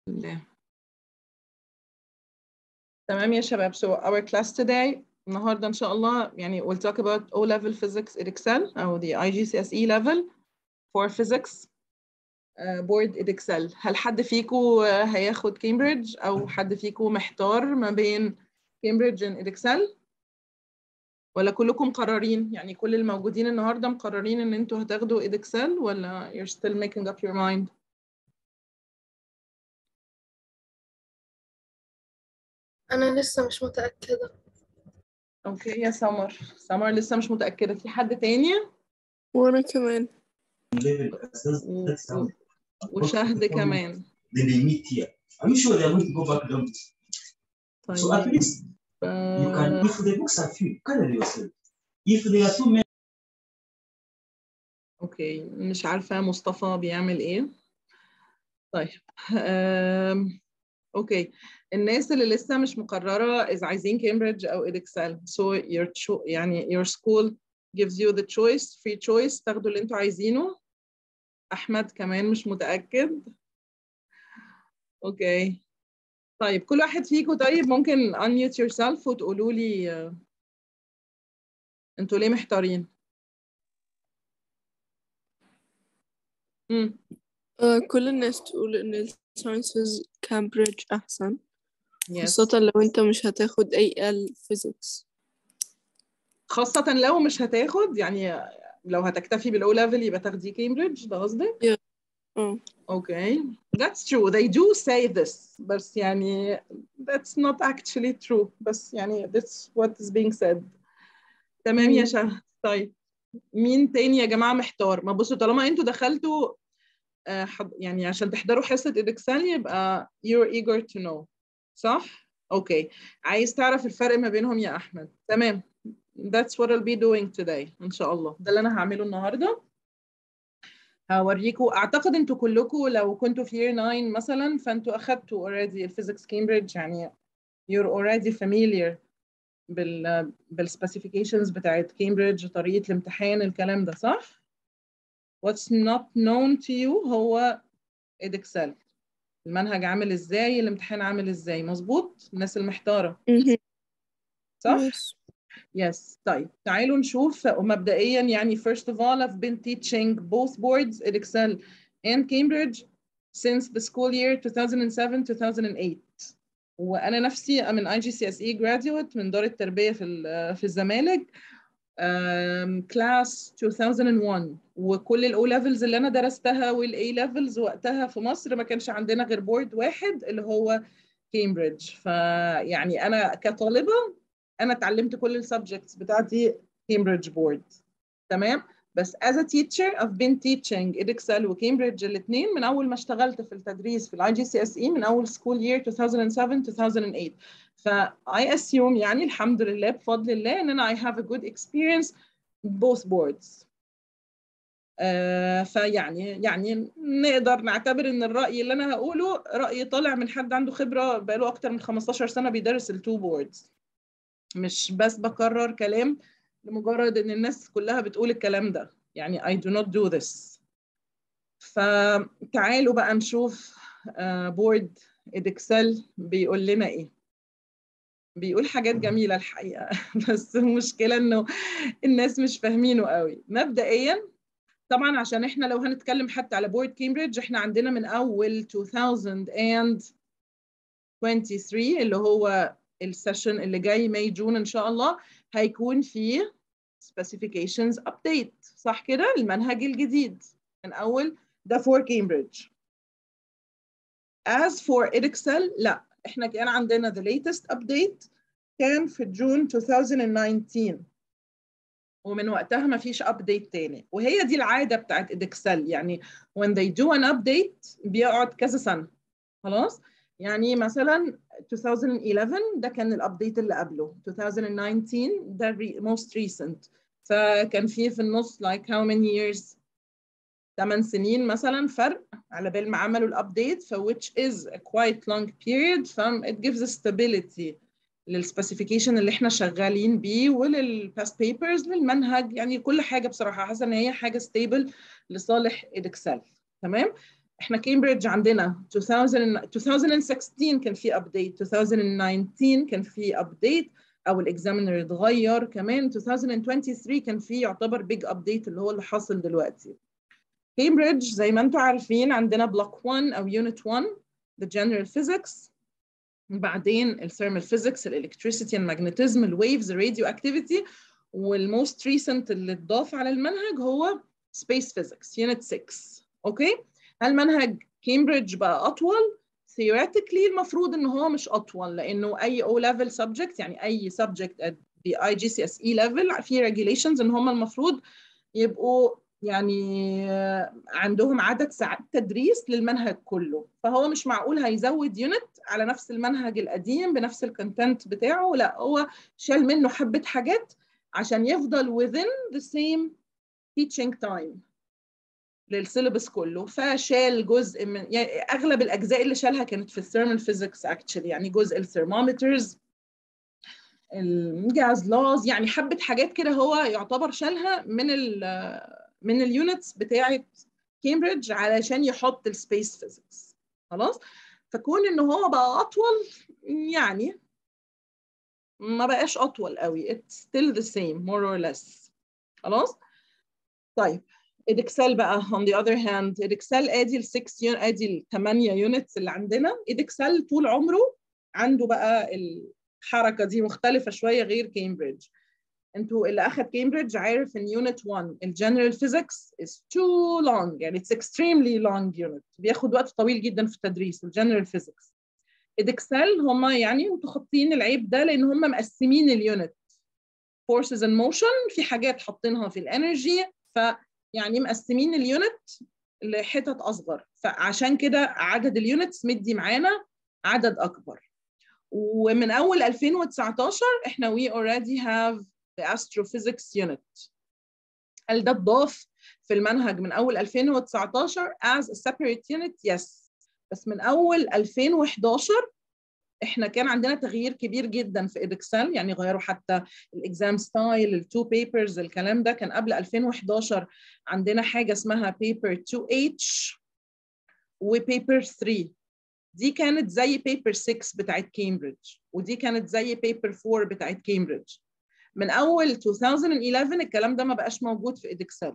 الله تمام يا شباب so our class today النهارده ان شاء الله يعني we'll talk about O level physics in Excel او the IGCSE level for physics uh, board in Excel هل حد فيكم هياخد كامبريدج او حد فيكم محتار ما بين كامبريدج and Excel ولا كلكم مقررين يعني كل الموجودين النهارده مقررين ان انتوا هتاخدوا Excel ولا you're still making up your mind أنا لسه مش متأكدة اوكي يا سمر سمر لسه مش متأكدة في حد تاني وأنا كمان و- و- وشهد كمان Then they meet here. Are you sure they are going to go back down? So at طيب least you can, آه، if the books are few, color yourself. If there are too many, اوكي مش عارفة مصطفى بيعمل ايه طيب آم، اوكي الناس اللي لسه مش مقررة إذا عايزين كامبريدج أو إدكسل so your cho- يعني your school gives you the choice free choice تاخدوا اللي انتوا عايزينه أحمد كمان مش متأكد اوكي طيب كل واحد فيكم طيب ممكن unmute yourself وتقولوا لي آه، انتوا ليه محتارين امم آه، كل الناس تقول إن الساينسز كامبريدج أحسن yes. خاصة لو أنت مش هتاخد أي ال فيزيكس خاصة لو مش هتاخد يعني لو هتكتفي بالاو ليفل يبقى تاخدي كامبريدج ده قصدك؟ اه Okay, that's true. They do say this, بس يعني that's not actually true. بس يعني that's what is being said. تمام يا مم. شهد. طيب مين تاني يا جماعة محتار؟ ما بصوا طالما انتوا دخلتوا آه، حض- يعني عشان تحضروا حصة إدكسال يبقى you're eager to know. صح؟ اوكي. عايز تعرف الفرق ما بينهم يا أحمد. تمام. That's what I'll be doing today إن شاء الله. ده اللي أنا هعمله النهاردة. هوريكم اعتقد انتوا كلكم لو كنتوا في year 9 مثلا فانتوا اخدتوا already الفيزيكس كامبريدج يعني you're already familiar بال بالسبيسيفيكيشنز بتاعت كامبريدج طريقة الامتحان الكلام ده صح؟ What's not known to you هو إدكسل المنهج عامل ازاي الامتحان عامل ازاي مظبوط الناس المحتارة مهم. صح؟ Yes. Yes طيب تعالوا نشوف مبدئيا يعني first of all I've been teaching both boards in Excel and Cambridge since the school year 2007-2008 وأنا نفسي من IGCSE graduate من دار التربية في ال- في الزمالك um, class 2001 وكل ال O levels اللي أنا درستها وال A levels وقتها في مصر ما كانش عندنا غير بورد واحد اللي هو كامبريدج فيعني أنا كطالبة انا اتعلمت كل السبجكتس بتاعتي كامبريدج بورد تمام بس as a teacher I've been teaching إدكسل وكامبريدج الاثنين من اول ما اشتغلت في التدريس في الاي جي سي اس اي من اول school year 2007 2008 ف I assume يعني الحمد لله بفضل الله ان انا I have a good experience both boards آه فيعني يعني نقدر نعتبر ان الرأي اللي انا هقوله رأي طالع من حد عنده خبرة بقاله اكتر من 15 سنة بيدرس التو بوردز مش بس بكرر كلام لمجرد ان الناس كلها بتقول الكلام ده يعني I do not do this فتعالوا بقى نشوف بورد إدكسل بيقول لنا ايه بيقول حاجات جميلة الحقيقة بس المشكلة انه الناس مش فاهمينه قوي مبدئيا طبعا عشان احنا لو هنتكلم حتى على بورد كامبريدج احنا عندنا من اول 2023 اللي هو السيشن اللي جاي ماي جون ان شاء الله هيكون فيه specifications update صح كده المنهج الجديد من اول ده for Cambridge as for Edexcel لا احنا كان عندنا the latest update كان في جون 2019 ومن وقتها ما فيش update تاني وهي دي العادة بتاعت Edexcel يعني when they do an update بيقعد كذا سنة خلاص يعني مثلا 2011 ده كان الابديت اللي قبله 2019 ده re- most recent فكان في في النص like how many years 8 سنين مثلا فرق على بال ما عملوا الابديت ف which is a quite long period ف it gives a stability للسبيسيفيكيشن اللي احنا شغالين بيه وللباست بيبرز للمنهج يعني كل حاجه بصراحه حاسه ان هي حاجه ستيبل لصالح ادكسل تمام احنا كامبريدج عندنا 2000 2016 كان في ابديت 2019 كان في ابديت او الاكزامينر اتغير كمان 2023 كان في يعتبر بيج ابديت اللي هو اللي حاصل دلوقتي كامبريدج زي ما انتم عارفين عندنا بلوك 1 او يونت 1 the general physics بعدين الثيرمال فيزيكس الالكتريسيتي الماجنتيزم الويفز الراديو اكتيفيتي والموست ريسنت اللي اتضاف على المنهج هو سبيس فيزيكس يونت 6 اوكي هل منهج كامبريدج بقى اطول theoretically المفروض ان هو مش اطول لانه اي او ليفل سبجكت يعني اي سبجكت at the IGCSE level في regulations ان هم المفروض يبقوا يعني عندهم عدد ساعات تدريس للمنهج كله فهو مش معقول هيزود يونت على نفس المنهج القديم بنفس الكونتنت بتاعه لا هو شال منه حبة حاجات عشان يفضل within the same teaching time للسيلبس كله فشال جزء من يعني اغلب الاجزاء اللي شالها كانت في الثيرمال فيزيكس اكشلي يعني جزء الثرمومترز الجاز لاز يعني حبه حاجات كده هو يعتبر شالها من ال من اليونتس بتاعه كامبريدج علشان يحط السبيس فيزيكس خلاص فكون ان هو بقى اطول يعني ما بقاش اطول قوي it's still the same more or less خلاص طيب ادكسل بقى on the other hand ادكسل ادي ال 6 ادي ال 8 يونتس اللي عندنا ادكسل طول عمره عنده بقى الحركه دي مختلفه شويه غير كامبريدج انتوا اللي اخذ كامبريدج عارف ان يونت 1 الجنرال فيزيكس is too long يعني it's extremely long unit بياخد وقت طويل جدا في التدريس الجنرال فيزيكس ادكسل هم يعني متخطين العيب ده لان هم مقسمين اليونت forces and motion في حاجات حاطينها في الانرجي ف يعني مقسمين اليونت لحتت اصغر فعشان كده عدد اليونتس مدي معانا عدد اكبر ومن اول 2019 احنا we already have the astrophysics unit هل ده اتضاف في المنهج من اول 2019 as a separate unit yes بس من اول 2011 احنا كان عندنا تغيير كبير جدا في ادكسل يعني غيروا حتى الاكزام ستايل التو بيبرز الكلام ده كان قبل 2011 عندنا حاجه اسمها بيبر 2H وبيبر 3 دي كانت زي بيبر 6 بتاعت كامبريدج ودي كانت زي بيبر 4 بتاعت كامبريدج من اول 2011 الكلام ده ما بقاش موجود في ادكسل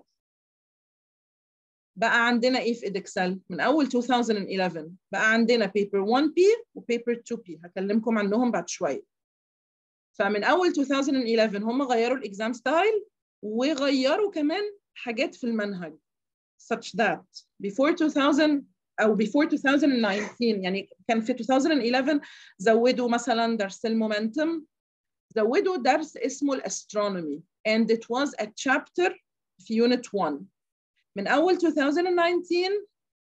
بقى عندنا ايه في ادكسل من اول 2011 بقى عندنا بيبر 1P وبيبر 2P هكلمكم عنهم بعد شويه فمن اول 2011 هم غيروا الاكزام ستايل وغيروا كمان حاجات في المنهج such that before 2000 او before 2019 يعني كان في 2011 زودوا مثلا درس المومنتم زودوا درس اسمه الاسترونومي and it was a chapter في unit 1 من اول 2019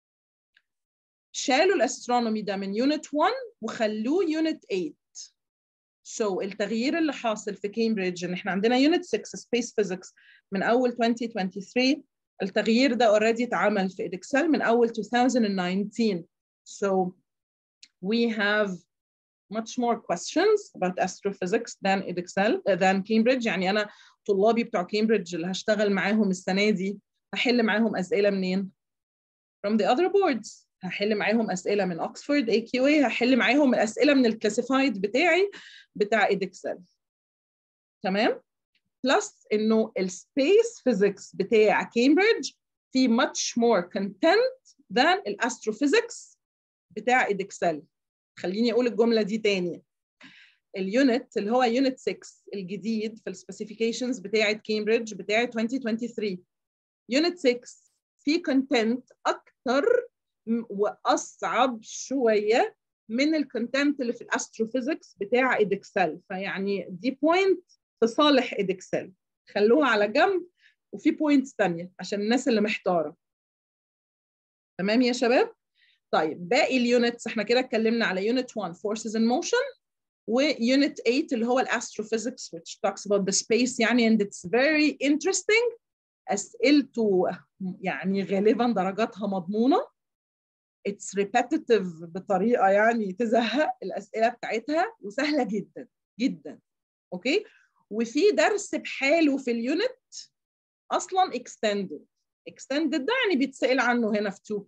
شالوا الاسترونومي ده من يونت 1 وخلوه يونت 8 سو so, التغيير اللي حاصل في كامبريدج ان احنا عندنا يونت 6 سبيس فيزيكس من اول 2023 التغيير ده اوريدي اتعمل في ادكسل من اول 2019 so we have much more questions about astrophysics than Edexcel uh, than Cambridge يعني انا طلابي بتوع كامبريدج اللي هشتغل معاهم السنه دي هحل معاهم اسئله منين؟ from the other boards هحل معاهم اسئله من اوكسفورد اي كيو اي هحل معاهم الاسئله من الكلاسيفايد بتاعي بتاع ادكسل تمام؟ بلس انه السبيس فيزيكس بتاع كامبريدج فيه much more content than الاستروفيزيكس بتاع ادكسل خليني اقول الجمله دي تاني اليونت اللي هو يونت 6 الجديد في السبيسيفيكيشنز بتاعه كامبريدج بتاعه 2023 يونت 6 في كونتنت اكتر واصعب شويه من الكونتنت اللي في الاستروفيزيكس بتاع ادكسل فيعني دي بوينت في صالح ادكسل خلوها على جنب وفي بوينتس ثانيه عشان الناس اللي محتاره تمام يا شباب طيب باقي اليونتس احنا كده اتكلمنا على يونت 1 forces in motion ويونت 8 اللي هو الاستروفيزيكس which talks about the space يعني and it's very interesting اسئلته يعني غالبا درجاتها مضمونه it's repetitive بطريقه يعني تزهق الاسئله بتاعتها وسهله جدا جدا اوكي وفي درس بحاله في اليونت اصلا extended extended ده يعني بيتسال عنه هنا في 2 p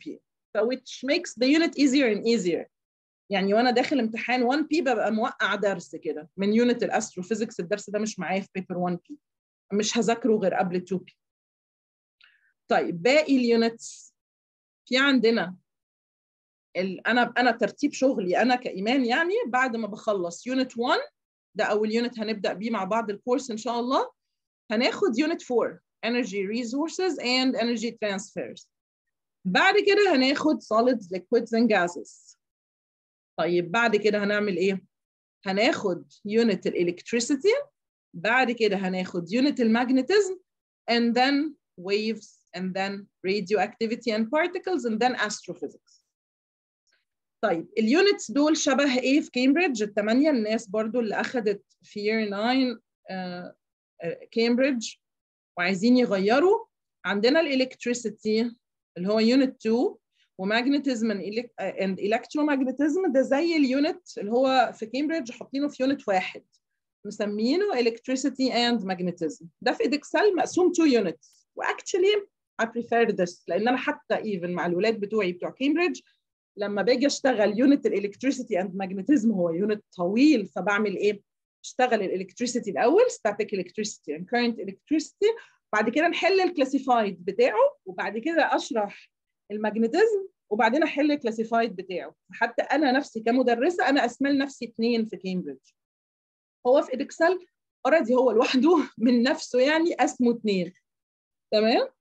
ف which makes the unit easier and easier يعني وانا داخل امتحان 1 بي ببقى موقع درس كده من يونت الاستروفيزكس الدرس ده مش معايا في بيبر 1 بي مش هذاكره غير قبل 2 بي طيب باقي اليونتس في عندنا ال... انا انا ترتيب شغلي انا كايمان يعني بعد ما بخلص يونت 1 ده اول يونت هنبدا بيه مع بعض الكورس ان شاء الله هناخد يونت 4 energy resources and energy transfers بعد كده هناخد solids liquids and gases طيب بعد كده هنعمل ايه هناخد يونت الالكتريسيتي بعد كده هناخد يونت المagnetism and then waves and then radioactivity and particles and then astrophysics طيب اليونتس دول شبه ايه في كامبريدج الثمانيه الناس برضو اللي اخذت في year 9 كامبريدج وعايزين يغيروا عندنا الالكتريسيتي اللي هو يونت 2 وماجنتيزم اند الكترومagnetism ده زي اليونت اللي هو في كامبريدج حاطينه في يونت واحد مسمينه electricity and magnetism ده في ادكسل مقسوم 2 units واكشلي I prefer this لان انا حتى even مع الولاد بتوعي بتوع كامبريدج لما باجي اشتغل يونت الالكتريسيتي اند ماجنتيزم هو يونت طويل فبعمل ايه؟ اشتغل الالكتريسيتي الاول static electricity and current electricity بعد كده نحل الكلاسيفايد بتاعه وبعد كده اشرح الماجنتيزم وبعدين احل الكلاسيفايد بتاعه حتى انا نفسي كمدرسه انا اسمي لنفسي اثنين في كامبريدج هو في ادكسل اوريدي هو لوحده من نفسه يعني اسمه اثنين تمام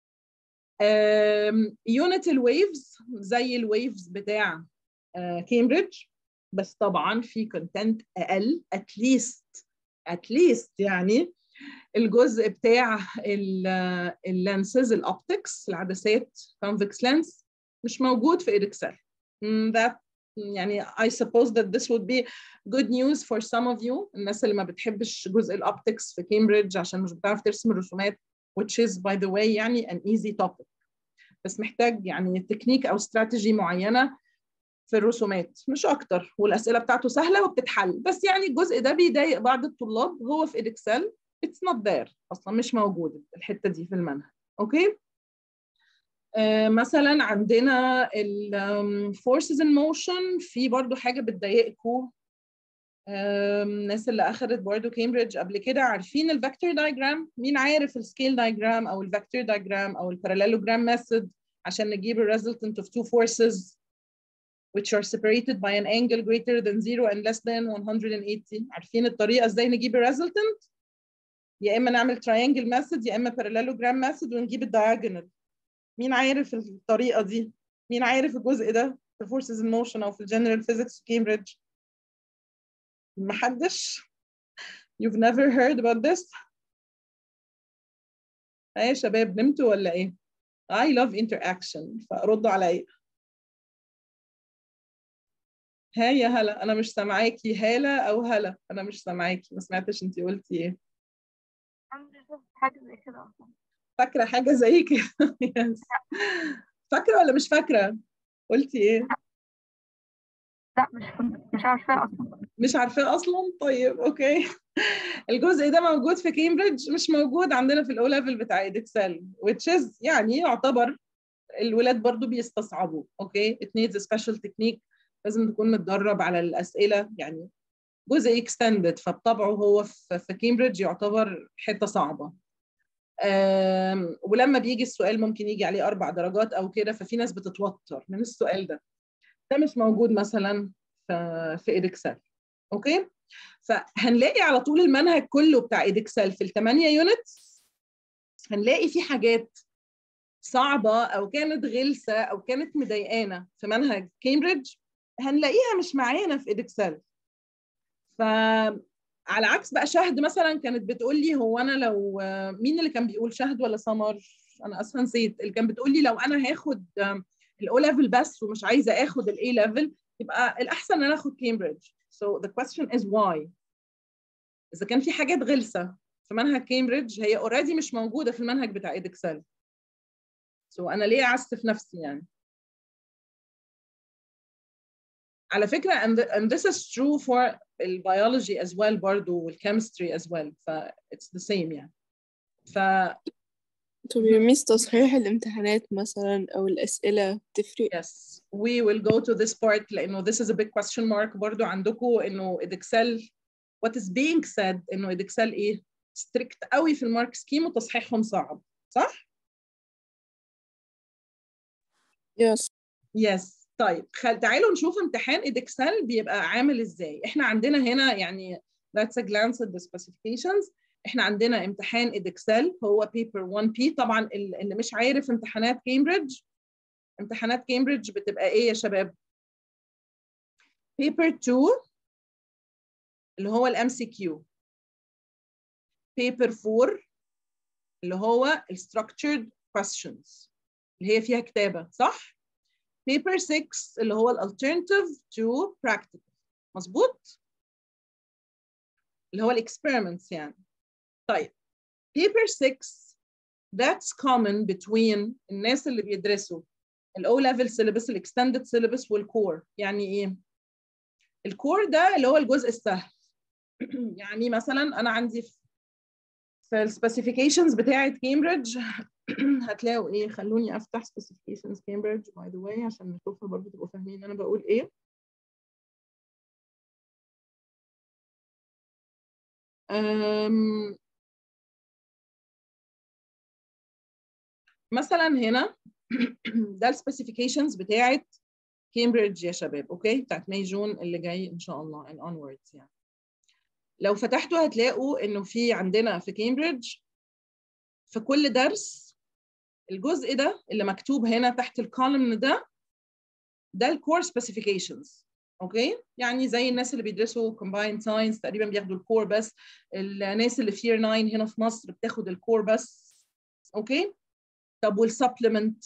يونت الويفز زي الويفز بتاع كامبريدج بس طبعا في كونتنت اقل اتليست اتليست يعني الجزء بتاع اللانسز الاوبتكس العدسات convex lens مش موجود في ادكسل that يعني I suppose that this would be good news for some of you الناس اللي ما بتحبش جزء الاوبتكس في كامبريدج عشان مش بتعرف ترسم الرسومات which is by the way يعني an easy topic بس محتاج يعني تكنيك او استراتيجي معينه في الرسومات مش اكتر والاسئله بتاعته سهله وبتتحل بس يعني الجزء ده بيضايق بعض الطلاب هو في ادكسل it's not there اصلا مش موجود الحته دي في المنهج اوكي آه مثلا عندنا ال forces in motion في برضو حاجه بتضايقكم الناس اللي اخذت برضو كامبريدج قبل كده عارفين الفيكتور دايجرام مين عارف السكيل دايجرام او الفيكتور دايجرام او الباراليلوجرام ميثود عشان نجيب ال resultant of two forces which are separated by an angle greater than 0 and less than 180 عارفين الطريقه ازاي نجيب ال resultant يا اما نعمل triangle method يا اما parallelogram method ونجيب الدياجونال مين عارف الطريقه دي مين عارف الجزء ده في forces in motion او في الجنرال physics في كامبريدج محدش you've never heard about this ايه يا شباب نمتوا ولا ايه I love interaction فردوا عليا ها يا هلا انا مش سامعاكي هالة او هلا انا مش سامعاكي ما سمعتش انتي قلتي ايه حاجة زي كده أصلا فاكرة حاجة زي كده يس فاكرة ولا مش فاكرة قلتي ايه لا مش مش عارفاه أصلا مش عارفاه اصلا طيب اوكي الجزء ده موجود في كامبريدج مش موجود عندنا في الاو ليفل بتاع ايدكسل which is يعني يعتبر الولاد برضو بيستصعبوا اوكي it needs a special technique لازم تكون متدرب على الاسئله يعني جزء اكستندد فبطبعه هو في كامبريدج يعتبر حته صعبه ولما بيجي السؤال ممكن يجي عليه اربع درجات او كده ففي ناس بتتوتر من السؤال ده ده مش موجود مثلا في في ايدكسل اوكي فهنلاقي على طول المنهج كله بتاع ايدكسل في الثمانيه يونتس هنلاقي في حاجات صعبه او كانت غلسه او كانت مضايقانا في منهج كامبريدج هنلاقيها مش معانا في ايدكسل فعلى عكس بقى شهد مثلا كانت بتقول لي هو انا لو مين اللي كان بيقول شهد ولا سمر انا اسفه نسيت اللي كان بتقول لي لو انا هاخد الاو ليفل بس ومش عايزه اخد الاي ليفل يبقى الاحسن ان انا اخد كامبريدج so the question is why اذا كان في حاجات غلسه في منهج كامبريدج هي اوريدي مش موجوده في المنهج بتاع ايدكسل so انا ليه اعسف نفسي يعني على فكره and, and this is true for البيولوجي as well برضه والchemistry as well ف it's the same يعني ف طب يا ميس تصحيح الامتحانات مثلا أو الأسئلة تفرق Yes, we will go to this part لأنه this is a big question mark برضو عندكم إنه إدكسل what is being said إنه إدكسل إيه strict قوي في المارك سكيم وتصحيحهم صعب صح؟ يس Yes طيب خل... تعالوا نشوف امتحان إدكسل بيبقى عامل إزاي إحنا عندنا هنا يعني that's a glance at the specifications إحنا عندنا امتحان إدكسل هو paper 1P طبعا ال- اللي مش عارف امتحانات كامبريدج امتحانات كامبريدج بتبقى إيه يا شباب؟ paper 2 اللي هو الام سي كيو paper 4 اللي هو ال structured questions اللي هي فيها كتابة صح؟ paper 6 اللي هو ال alternative to practical مظبوط؟ اللي هو ال experiments يعني طيب paper 6 that's common between الناس اللي بيدرسوا ال O level syllabus ال extended syllabus والcore يعني ايه؟ الكور ده اللي هو الجزء السهل يعني مثلا انا عندي في في السبيسيفيكيشنز بتاعه كامبريدج هتلاقوا ايه خلوني افتح سبيسيفيكيشنز كامبريدج باي ذا واي عشان نشوفها برضه تبقوا فاهمين انا بقول ايه أم مثلا هنا ده السبيسيفيكيشنز بتاعه كامبريدج يا شباب اوكي بتاعت ماي جون اللي جاي ان شاء الله and onwards يعني لو فتحتوا هتلاقوا انه في عندنا في كامبريدج في كل درس الجزء ده اللي مكتوب هنا تحت الكولمن ده ده الكور سبيسيفيكيشنز اوكي يعني زي الناس اللي بيدرسوا combined science تقريبا بياخدوا الكور بس الناس اللي في year 9 هنا في مصر بتاخد الكور بس اوكي طب والسبلمنت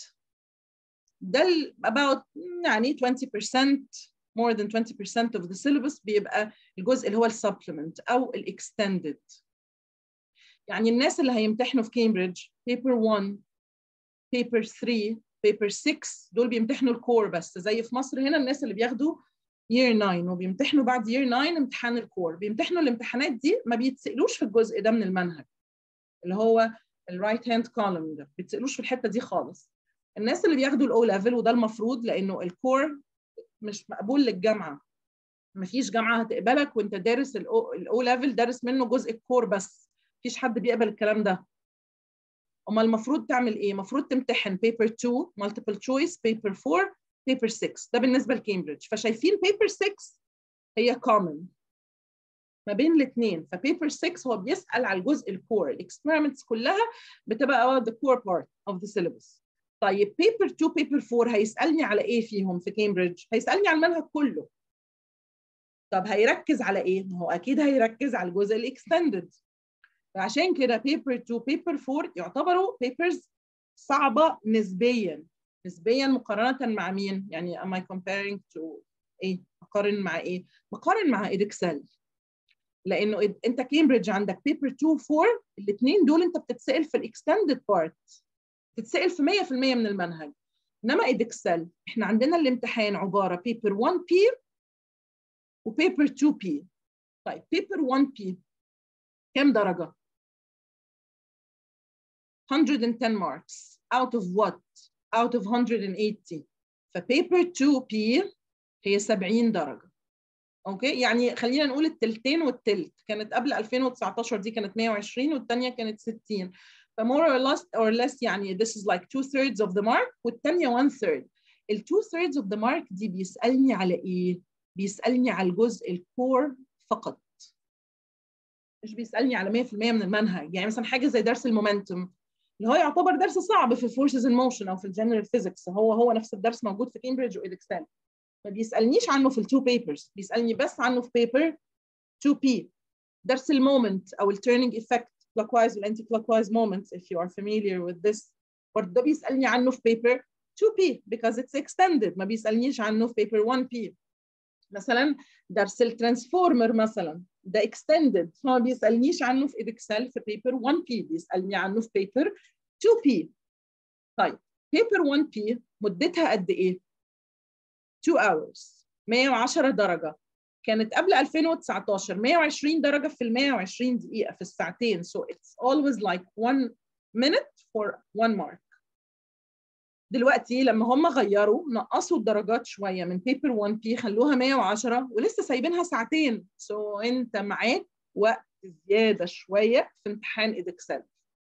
ده ال- about يعني 20% more than 20% of the syllabus بيبقى الجزء اللي هو السبلمنت او الاكستندد يعني الناس اللي هيمتحنوا في كامبريدج paper 1 paper 3 paper 6 دول بيمتحنوا الكور بس زي في مصر هنا الناس اللي بياخدوا year 9 وبيمتحنوا بعد year 9 امتحان الكور بيمتحنوا الامتحانات دي ما بيتسألوش في الجزء ده من المنهج اللي هو الرايت هاند كولوم ده ما بيتسألوش في الحته دي خالص الناس اللي بياخدوا الاو ليفل وده المفروض لانه الكور مش مقبول للجامعه مفيش جامعه هتقبلك وانت دارس الاو ليفل دارس منه جزء الكور بس مفيش حد بيقبل الكلام ده امال المفروض تعمل ايه المفروض تمتحن بيبر 2 مالتيبل تشويس بيبر 4 بيبر 6 ده بالنسبه لكامبريدج فشايفين بيبر 6 هي كومن ما بين الاثنين فبيبر 6 هو بيسال على الجزء الكور الاكسبيرمنتس كلها بتبقى the core part of the syllabus طيب بيبر 2 بيبر 4 هيسالني على ايه فيهم في كامبريدج هيسالني على المنهج كله طب هيركز على ايه ما هو اكيد هيركز على الجزء الاكستندد فعشان كده بيبر 2 بيبر 4 يعتبروا بيبرز صعبه نسبيا نسبيا مقارنه مع مين يعني am I comparing to ايه اقارن مع ايه بقارن مع ادكسل لانه إد- انت كامبريدج عندك بيبر 2 4 الاثنين دول انت بتتسال في الاكستندد بارت تتسال في 100% من المنهج انما ادكسل احنا عندنا الامتحان عباره بيبر 1 بي وبيبر 2 بي طيب بيبر 1 بي كام درجه 110 marks out of what out of 180 فبيبر 2 بي هي 70 درجه اوكي يعني خلينا نقول التلتين والتلت كانت قبل 2019 دي كانت 120 والثانيه كانت 60 ف more or less or less يعني this is like two thirds of the mark والثانيه one third ال two thirds of the mark دي بيسألني على ايه؟ بيسألني على الجزء الكور فقط مش بيسألني على 100% من المنهج يعني مثلا حاجه زي درس المومنتوم اللي هو يعتبر درس صعب في الفورسز ان موشن او في الجنرال فيزيكس هو هو نفس الدرس موجود في كامبريدج وايدكسل ما بيسالنيش عنه في التو بيبرز بيسالني بس عنه في بيبر 2 بي درس المومنت او التيرنينج افكت clockwise والانتي clockwise moments if you are familiar with this برضه ده بيسالني عنه في بيبر 2 بي because it's extended ما بيسالنيش عنه في بيبر 1 بي مثلا درس الترانسفورمر مثلا ده extended فما بيسالنيش عنه في اكسل في بيبر 1 بي بيسالني عنه في بيبر 2 بي طيب بيبر 1 بي مدتها قد ايه 2 hours 110 درجه كانت قبل 2019 120 درجه في ال 120 دقيقه في الساعتين so it's always like one minute for one mark دلوقتي لما هم غيروا نقصوا الدرجات شويه من بيبر 1 بي خلوها 110 ولسه سايبينها ساعتين سو so انت معاك وقت زياده شويه في امتحان ادكسل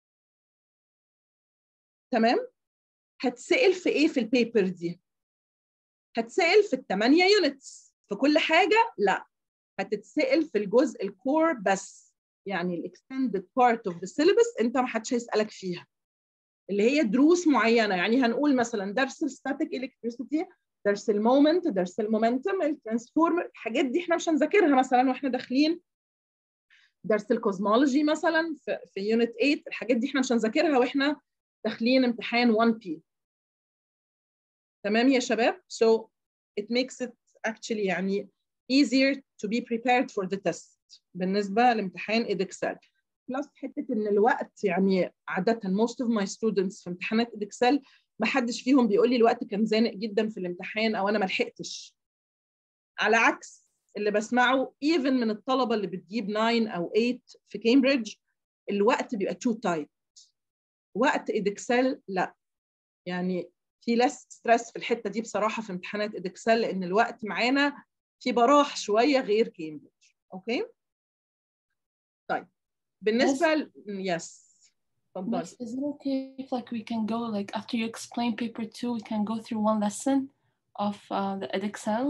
تمام هتسال في ايه في البيبر دي هتسال في الثمانيه يونتس في كل حاجه لا هتتسال في الجزء الكور بس يعني الاكستندد بارت اوف ذا syllabus انت ما حدش هيسالك فيها اللي هي دروس معينه يعني هنقول مثلا درس الستاتيك الكتريسيتي درس المومنت درس المومنتم الترانسفورمر الحاجات دي احنا مش هنذاكرها مثلا واحنا داخلين درس الكوزمولوجي مثلا في في يونت 8 الحاجات دي احنا مش هنذاكرها واحنا داخلين امتحان 1 بي تمام يا شباب so it makes it actually يعني easier to be prepared for the test بالنسبه لامتحان ادكسل بلس حته ان الوقت يعني عاده most of my students في امتحانات ادكسل ما حدش فيهم بيقول لي الوقت كان زانق جدا في الامتحان او انا ما لحقتش على عكس اللي بسمعه even من الطلبه اللي بتجيب 9 او 8 في كامبريدج الوقت بيبقى too tight وقت ادكسل لا يعني في less stress في الحته دي بصراحه في امتحانات ادكسل لان الوقت معانا في براح شويه غير كامبريدج اوكي طيب بالنسبه ل... يس اتفضلي Miss, is it okay if like we can go like after you explain paper two, we can go through one lesson of uh, the Edexcel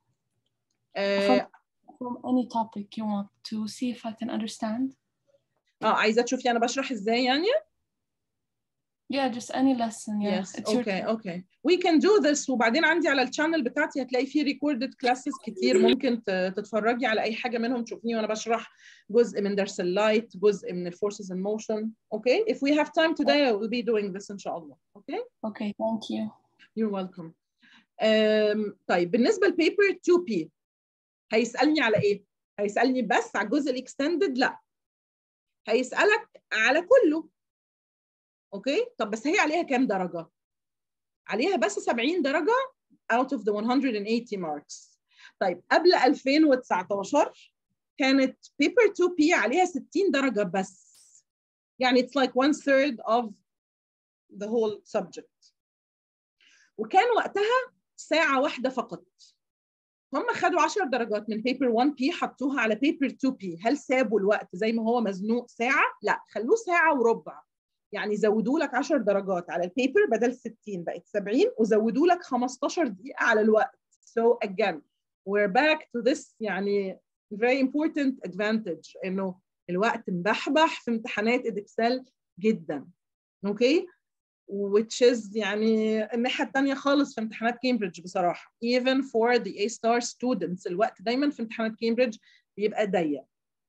آه from any topic you want to see if I can understand? اه عايزه تشوفي انا بشرح ازاي يعني Yeah, just any lesson. Yeah, Yes, it's your okay, turn. okay. We can do this وبعدين عندي على الشانل بتاعتي هتلاقي فيه recorded classes كتير ممكن ت- تتفرجي على أي حاجة منهم تشوفيني وأنا بشرح جزء من درس اللايت جزء من ال forces in motion okay if we have time today I will be doing this إن شاء الله okay Okay, thank you. you're welcome um, طيب بالنسبة لبيبر 2P هيسألني على إيه؟ هيسألني بس على الجزء الاكستندد؟ لا هيسألك على كله اوكي طب بس هي عليها كام درجه عليها بس 70 درجه out of the 180 marks طيب قبل 2019 كانت paper 2P عليها 60 درجه بس يعني it's like one third of the whole subject وكان وقتها ساعه واحده فقط هم خدوا 10 درجات من paper 1P حطوها على paper 2P هل سابوا الوقت زي ما هو مزنوق ساعه لا خلوه ساعه وربع يعني زودوا لك 10 درجات على البيبر بدل 60 بقت 70 وزودوا لك 15 دقيقة على الوقت. So again we're back to this يعني very important advantage انه الوقت مبحبح في امتحانات ادكسل جدا. اوكي؟ which is يعني الناحية الثانية خالص في امتحانات كامبريدج بصراحة. Even for the A star students الوقت دايما في امتحانات كامبريدج بيبقى ضيق.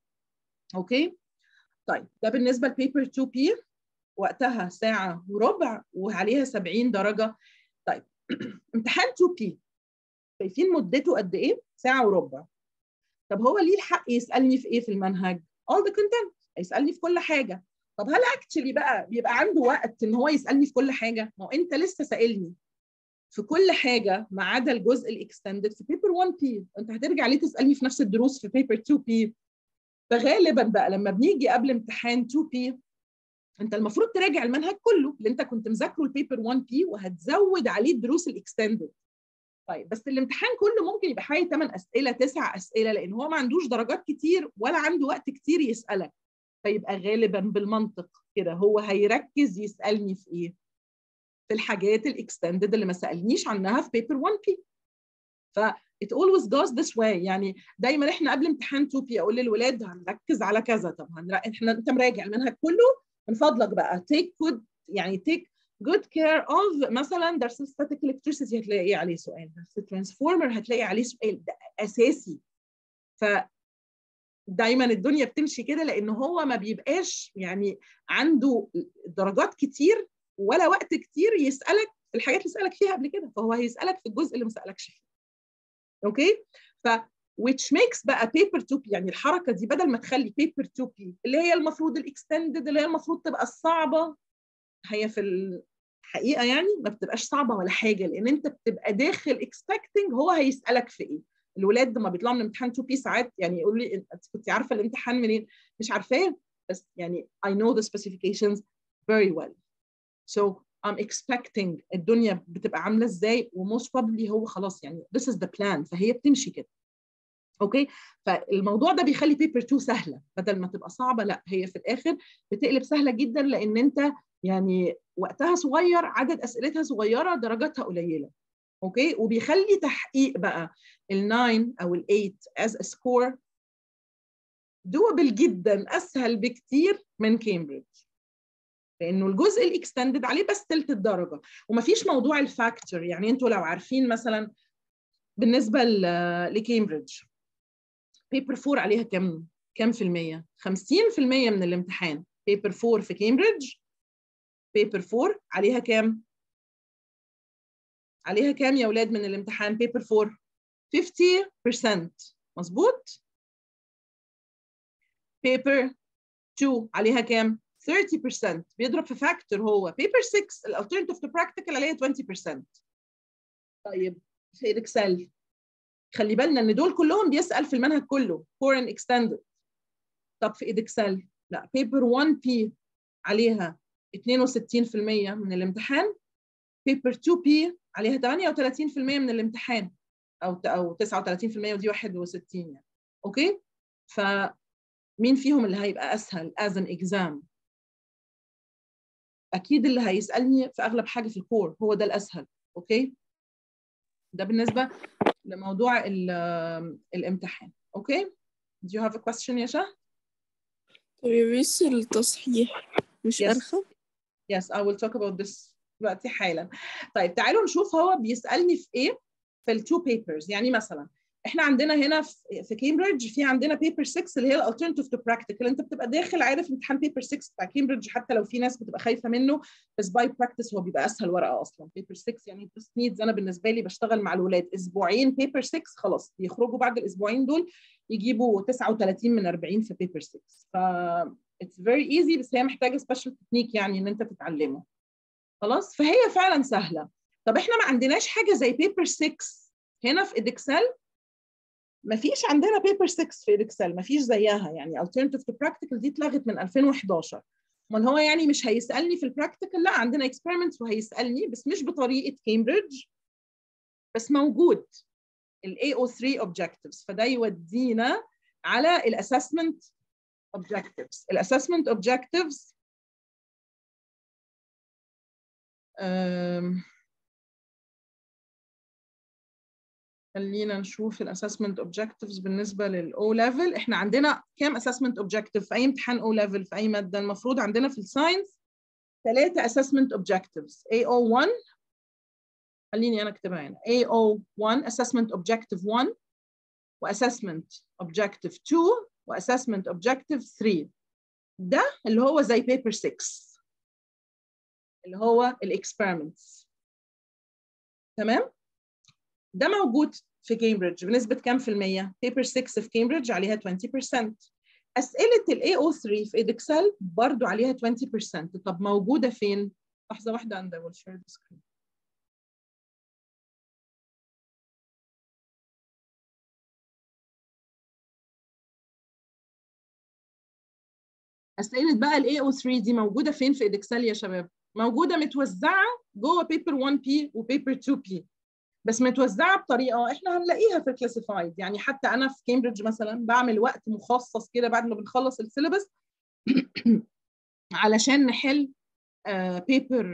اوكي؟ طيب ده بالنسبة لبيبر 2P وقتها ساعة وربع وعليها 70 درجة طيب امتحان 2P شايفين مدته قد ايه؟ ساعة وربع طب هو ليه الحق يسألني في ايه في المنهج؟ all the content هيسألني في كل حاجة طب هل اكشلي بقى بيبقى عنده وقت ان هو يسألني في كل حاجة؟ ما هو انت لسه سائلني في كل حاجة ما عدا الجزء الاكستندد في بيبر 1P انت هترجع ليه تسألني في نفس الدروس في بيبر 2P فغالبا بقى لما بنيجي قبل امتحان 2P انت المفروض تراجع المنهج كله اللي انت كنت مذاكره البيبر 1 بي وهتزود عليه الدروس الاكستندد طيب بس الامتحان كله ممكن يبقى حوالي 8 اسئله 9 اسئله لان هو ما عندوش درجات كتير ولا عنده وقت كتير يسالك فيبقى غالبا بالمنطق كده هو هيركز يسالني في ايه في الحاجات الاكستندد اللي ما سالنيش عنها في بيبر 1 بي ف it always goes this way يعني دايما احنا قبل امتحان 2 بي اقول للولاد هنركز على كذا طب هنرا... احنا انت مراجع المنهج كله من فضلك بقى take good يعني take good care of مثلا درس static electricity هتلاقي عليه سؤال درس transformer هتلاقي عليه سؤال ده اساسي ف دايما الدنيا بتمشي كده لان هو ما بيبقاش يعني عنده درجات كتير ولا وقت كتير يسالك في الحاجات اللي سالك فيها قبل كده فهو هيسالك في الجزء اللي ما سالكش فيه اوكي ف which makes بقى paper 2P يعني الحركه دي بدل ما تخلي paper 2P اللي هي المفروض الاكستندد اللي هي المفروض تبقى الصعبه هي في الحقيقه يعني ما بتبقاش صعبه ولا حاجه لان انت بتبقى داخل expecting هو هيسالك في ايه الولاد لما بيطلعوا من امتحان 2P ساعات يعني يقولوا لي انت كنت عارفه الامتحان منين مش عارفاه بس يعني I know the specifications very well so I'm expecting الدنيا بتبقى عامله ازاي وموست probably هو خلاص يعني this is the plan فهي بتمشي كده اوكي فالموضوع ده بيخلي بيبر 2 سهله بدل ما تبقى صعبه لا هي في الاخر بتقلب سهله جدا لان انت يعني وقتها صغير عدد اسئلتها صغيره درجاتها قليله اوكي وبيخلي تحقيق بقى ال9 او ال8 as a score دوبل جدا اسهل بكتير من كامبريدج لانه الجزء الاكستندد عليه بس ثلث الدرجه ومفيش موضوع الفاكتور يعني انتوا لو عارفين مثلا بالنسبه لكامبريدج بيبر 4 عليها كم كم في المية 50% من الامتحان بيبر 4 في كامبريدج بيبر 4 عليها كام عليها كام يا اولاد من الامتحان بيبر 4 50% مظبوط بيبر 2 عليها كام 30% بيضرب في فاكتور هو بيبر 6 الالترناتيف تو براكتيكال عليها 20% طيب في الاكسل خلي بالنا ان دول كلهم بيسال في المنهج كله فورن اكستندد طب في اكسل لا بيبر 1 بي عليها 62% من الامتحان بيبر 2 بي عليها 38% من الامتحان او او 39% ودي 61 يعني اوكي فمين فيهم اللي هيبقى اسهل as an exam اكيد اللي هيسالني في اغلب حاجه في الكور هو ده الاسهل اوكي ده بالنسبه لموضوع الامتحان اوكي do you have a question يا شهد طب يا بس التصحيح مش Yes. أرخم Yes, I will talk about this دلوقتي حالا. طيب تعالوا نشوف هو بيسألني في ايه في التو بيبرز يعني مثلا احنا عندنا هنا في في كامبريدج في عندنا بيبر 6 اللي هي الالترناتيف تو براكتيكال انت بتبقى داخل عارف امتحان بيبر 6 بتاع كامبريدج حتى لو في ناس بتبقى خايفه منه بس باي براكتس هو بيبقى اسهل ورقه اصلا بيبر 6 يعني بس نيدز انا بالنسبه لي بشتغل مع الولاد اسبوعين بيبر 6 خلاص بيخرجوا بعد الاسبوعين دول يجيبوا 39 من 40 في بيبر 6 ف اتس فيري ايزي بس هي محتاجه سبيشال تكنيك يعني ان انت تتعلمه خلاص فهي فعلا سهله طب احنا ما عندناش حاجه زي بيبر 6 هنا في ادكسل ما فيش عندنا بيبر 6 في ادكسل ما فيش زيها يعني alternative to practical دي اتلغت من 2011 امال هو يعني مش هيسالني في البراكتيكال لا عندنا experiments وهيسالني بس مش بطريقه كامبريدج بس موجود ال AO3 objectives فده يودينا على الاسسمنت objectives الاسسمنت objectives أم، خلينا نشوف الاسسمنت اوبجكتيفز بالنسبه للاو ليفل احنا عندنا كام اسسمنت اوبجكتيف في اي امتحان او ليفل في اي ماده المفروض عندنا في الساينس ثلاثه اسسمنت اوبجكتيفز AO1 خليني انا اكتبها هنا AO1 assessment objective 1 واسسمنت objective 2 واسسمنت objective 3 ده اللي هو زي بيبر 6 اللي هو الاكسبيرمنتس تمام ده موجود في كامبريدج بنسبة كام في المية؟ بيبر 6 في كامبريدج عليها 20% أسئلة ال AO3 في إدكسل برضو عليها 20% طب موجودة فين؟ لحظة واحدة and I will share the screen. أسئلة بقى ال AO3 دي موجودة فين في إدكسل يا شباب؟ موجودة متوزعة جوه بيبر 1P وبيبر 2P بس متوزعه بطريقه احنا هنلاقيها في الكلاسيفايد يعني حتى انا في كامبريدج مثلا بعمل وقت مخصص كده بعد ما بنخلص السيلبس علشان نحل بيبر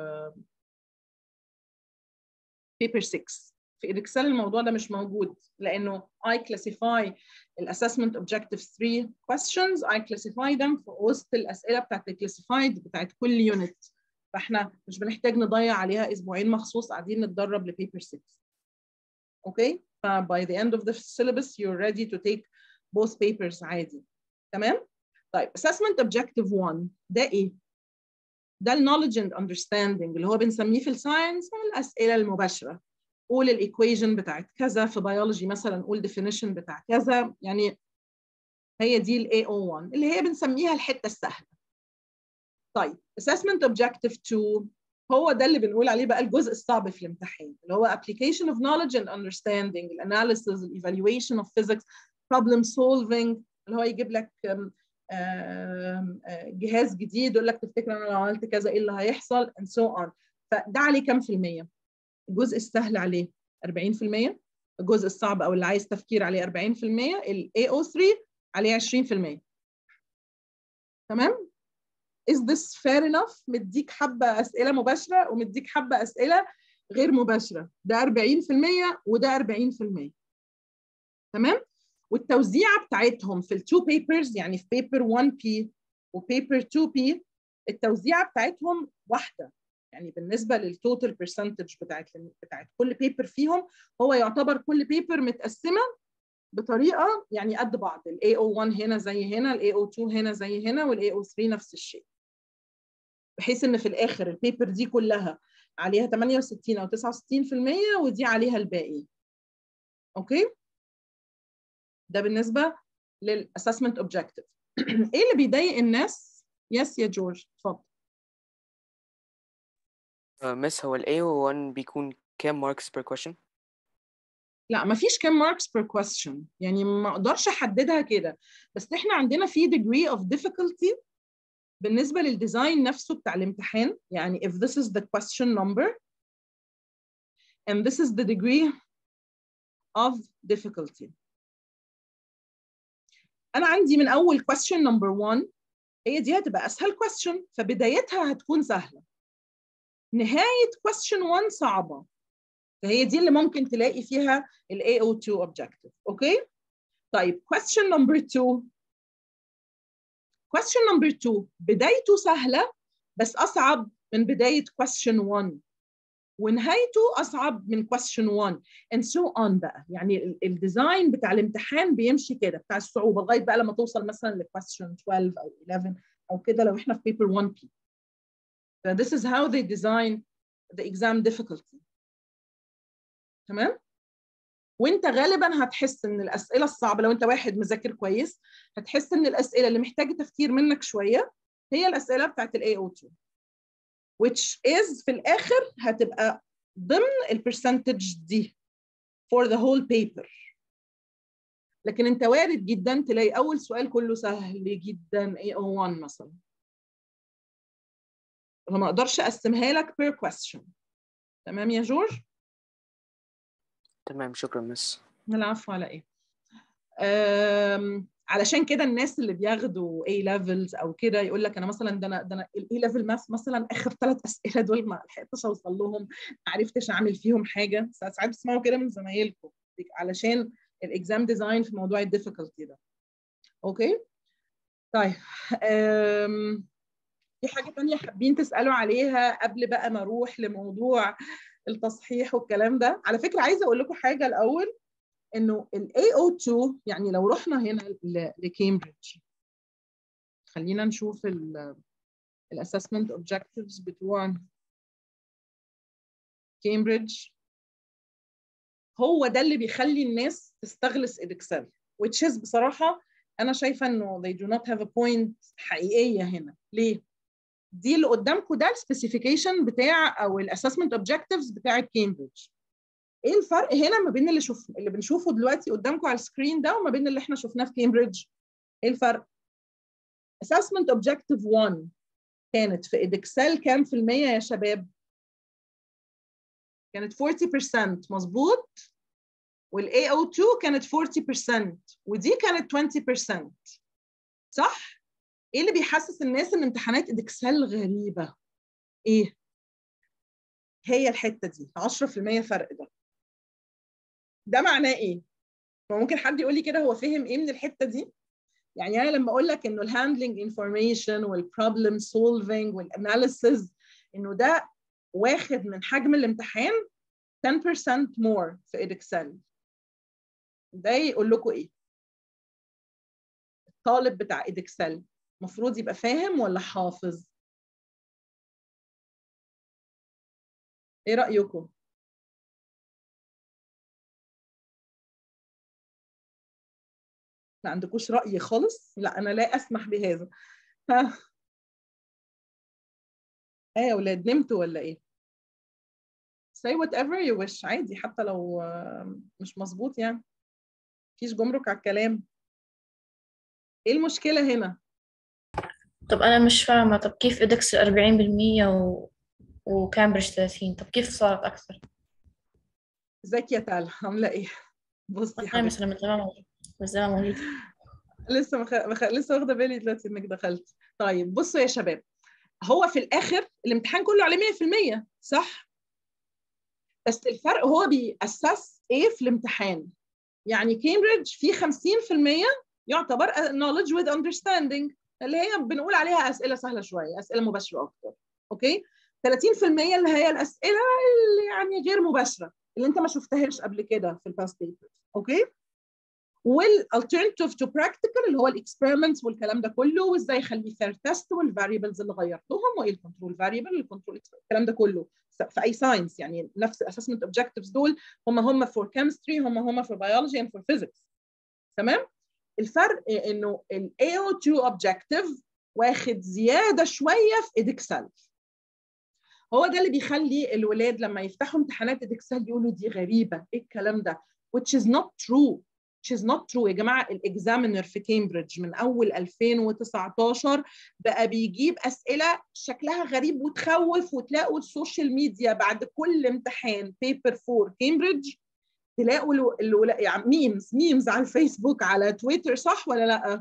بيبر 6 في الاكسل الموضوع ده مش موجود لانه I classify الاسسمنت objective 3 questions I classify them في وسط الاسئله بتاعت الكلاسيفايد بتاعت كل يونت فاحنا مش بنحتاج نضيع عليها اسبوعين مخصوص قاعدين نتدرب لبيبر 6 اوكي ف by the end of the syllabus you're ready to take both papers عادي تمام طيب assessment objective 1 ده ايه ده ال knowledge and understanding اللي هو بنسميه في الساينس الاسئله المباشره قول الايكويشن بتاعت كذا في بيولوجي مثلا قول definition بتاع كذا يعني هي دي ال AO1 اللي هي بنسميها الحته السهله طيب assessment objective 2 هو ده اللي بنقول عليه بقى الجزء الصعب في الامتحان اللي هو application of knowledge and understanding analysis evaluation of physics problem solving اللي هو يجيب لك آم، آه، جهاز جديد يقول لك تفتكر انا لو عملت كذا ايه اللي هيحصل and so on فده عليه كام في المية؟ الجزء السهل عليه 40% الجزء الصعب او اللي عايز تفكير عليه 40% ال AO3 عليه 20% تمام؟ is this fair enough؟ مديك حبة أسئلة مباشرة ومديك حبة أسئلة غير مباشرة ده 40% وده 40% تمام؟ والتوزيعة بتاعتهم في التو بيبرز يعني في بيبر 1P وبيبر 2P التوزيعة بتاعتهم واحدة يعني بالنسبة للتوتال برسنتج بتاعت بتاعت كل بيبر فيهم هو يعتبر كل بيبر متقسمة بطريقة يعني قد بعض ال AO1 هنا زي هنا ال AO2 هنا زي هنا وال AO3 نفس الشيء بحيث ان في الاخر البيبر دي كلها عليها 68 او 69% ودي عليها الباقي اوكي ده بالنسبه للاسسمنت اوبجكتيف ايه اللي بيضايق الناس يس يا جورج اتفضل مس هو ال AO1 بيكون كام ماركس per question؟ لا ما فيش كام ماركس بير question يعني ما اقدرش احددها كده بس احنا عندنا في degree of difficulty بالنسبه للديزاين نفسه بتاع الامتحان يعني if this is the question number and this is the degree of difficulty انا عندي من اول question number 1 هي دي هتبقى اسهل question فبدايتها هتكون سهله نهايه question 1 صعبه فهي دي اللي ممكن تلاقي فيها ال AO2 objective اوكي طيب question number 2 question number 2 بدايته سهله بس اصعب من بدايه question 1 ونهايته اصعب من question 1 and so on بقى يعني ال- الديزاين بتاع الامتحان بيمشي كده بتاع الصعوبه لغايه بقى لما توصل مثلا ل question 12 او 11 او كده لو احنا في paper 1P ف this is how they design the exam difficulty تمام وانت غالبا هتحس ان الاسئله الصعبه لو انت واحد مذاكر كويس هتحس ان الاسئله اللي محتاجه تفكير منك شويه هي الاسئله بتاعت ال AO2 which is في الاخر هتبقى ضمن البرسنتج دي for the whole paper لكن انت وارد جدا تلاقي اول سؤال كله سهل جدا AO1 مثلا فما اقدرش اقسمها لك per question تمام يا جورج تمام شكرا مس العفو على ايه أم، علشان كده الناس اللي بياخدوا A levels او كده يقول لك انا مثلا ده انا ده انا ال A level math مثلا اخر ثلاث اسئله دول ما لحقتش اوصل لهم ما عرفتش اعمل فيهم حاجه ساعات بتسمعوا كده من زمايلكم علشان الاكزام ديزاين في موضوع الديفيكولتي ده اوكي طيب أم، في حاجه تانية حابين تسالوا عليها قبل بقى ما اروح لموضوع التصحيح والكلام ده على فكره عايزه اقول لكم حاجه الاول انه ال AO2 يعني لو رحنا هنا ل- لكامبريدج خلينا نشوف الاسسمنت اوبجكتيفز بتوع كامبريدج هو ده اللي بيخلي الناس تستغلس الاكسل which is بصراحه انا شايفه انه they do not have a point حقيقيه هنا ليه؟ دي اللي قدامكم ده السبيسيفيكيشن بتاع او الاسسمنت اوبجكتيفز بتاع كامبريدج ايه الفرق هنا ما بين اللي شوف اللي بنشوفه دلوقتي قدامكم على السكرين ده وما بين اللي احنا شفناه في كامبريدج ايه الفرق assessment objective 1 كانت في ادكسل كام في المية يا شباب كانت 40% مظبوط وال AO2 كانت 40% ودي كانت 20% صح ايه اللي بيحسس الناس ان امتحانات ادكسل غريبة ايه هي الحتة دي 10% فرق ده ده معناه ايه ممكن حد يقول لي كده هو فهم ايه من الحته دي يعني انا لما اقول لك انه الهاندلنج انفورميشن والبروبلم سولفنج والاناليسز انه ده واخد من حجم الامتحان 10% more في الاكسل ده يقول لكم ايه الطالب بتاع الاكسل المفروض يبقى فاهم ولا حافظ ايه رايكم ما عندكوش رأي خالص لا أنا لا أسمح بهذا ها ايه يا ولاد نمتوا ولا ايه say whatever you wish عادي حتى لو آه، مش مظبوط يعني مفيش جمرك على الكلام ايه المشكلة هنا طب أنا مش فاهمة طب كيف إدكس أربعين بالمية و... وكامبريدج ثلاثين طب كيف صارت أكثر؟ ازيك يا تالا عامله ايه بصي أنا حبيبتي مثلا من زمان موجودة من زمان موجودة لسه مخ... مخ... لسه واخده بالي دلوقتي انك دخلت طيب بصوا يا شباب هو في الاخر الامتحان كله عليه 100% صح بس الفرق هو بيأسس ايه في الامتحان يعني كامبريدج في 50% يعتبر knowledge with understanding اللي هي بنقول عليها اسئله سهله شويه اسئله مباشره اكتر اوكي 30% اللي هي الاسئله اللي يعني غير مباشره اللي انت ما شفتهاش قبل كده في الباست بيبرز اوكي والالترناتيف تو براكتيكال اللي هو الاكسبيرمنتس والكلام ده كله وازاي اخليه فير تيست والفاريبلز اللي غيرتهم وايه الكنترول فاريبل الكنترول الكلام ده كله في اي ساينس يعني نفس الاسسمنت اوبجكتيفز دول هم هم فور كيمستري هم هم فور بيولوجي اند فور فيزيكس تمام الفرق انه ال AO2 objective واخد زياده شويه في ادكسل هو ده اللي بيخلي الولاد لما يفتحوا امتحانات ادكسل يقولوا دي غريبه ايه الكلام ده which is not true which is not true يا جماعه الاكزامينر في كامبريدج من اول 2019 بقى بيجيب اسئله شكلها غريب وتخوف وتلاقوا السوشيال ميديا بعد كل امتحان بيبر 4 كامبريدج تلاقوا الو... الو... يعني ميمز ميمز على الفيسبوك على تويتر صح ولا لا؟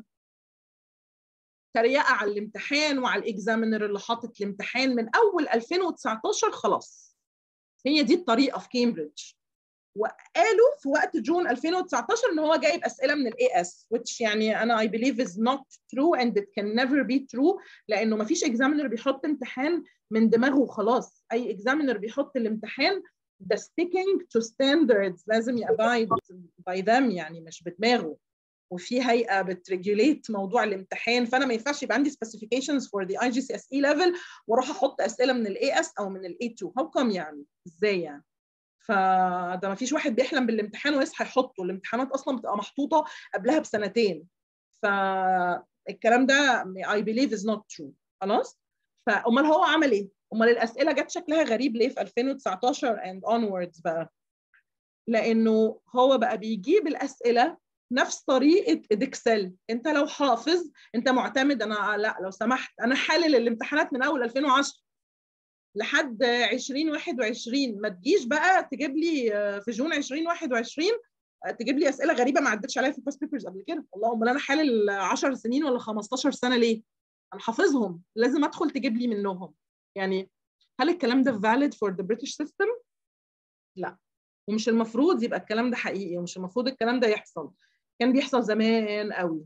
تريقه على الامتحان وعلى الاكزامينر اللي حاطط الامتحان من اول 2019 خلاص هي دي الطريقه في كامبريدج وقالوا في وقت جون 2019 ان هو جايب اسئله من الاي اس which يعني انا I believe is not true and it can never be true لانه ما فيش اكزامينر بيحط امتحان من دماغه وخلاص اي اكزامينر بيحط الامتحان ده sticking to standards لازم يابايد by them يعني مش بدماغه وفي هيئه بتريجوليت موضوع الامتحان فانا ما ينفعش يبقى عندي specifications for the IGCSE level واروح احط اسئله من الاي اس او من الاي 2 how come يعني ازاي يعني فده ما فيش واحد بيحلم بالامتحان ويصحى يحطه الامتحانات اصلا بتبقى محطوطه قبلها بسنتين فالكلام ده I believe is not true خلاص فامال هو عمل ايه امال الاسئله جت شكلها غريب ليه في 2019 and onwards بقى لانه هو بقى بيجيب الاسئله نفس طريقه ادكسل انت لو حافظ انت معتمد انا لا لو سمحت انا حلل الامتحانات من اول 2010 لحد 2021 ما تجيش بقى تجيب لي في جون 2021 تجيب لي اسئله غريبه ما عدتش عليها في الباست بيبرز قبل كده والله امال انا حالل 10 سنين ولا 15 سنه ليه؟ انا حافظهم لازم ادخل تجيب لي منهم يعني هل الكلام ده valid for the British system؟ لا ومش المفروض يبقى الكلام ده حقيقي ومش المفروض الكلام ده يحصل كان بيحصل زمان قوي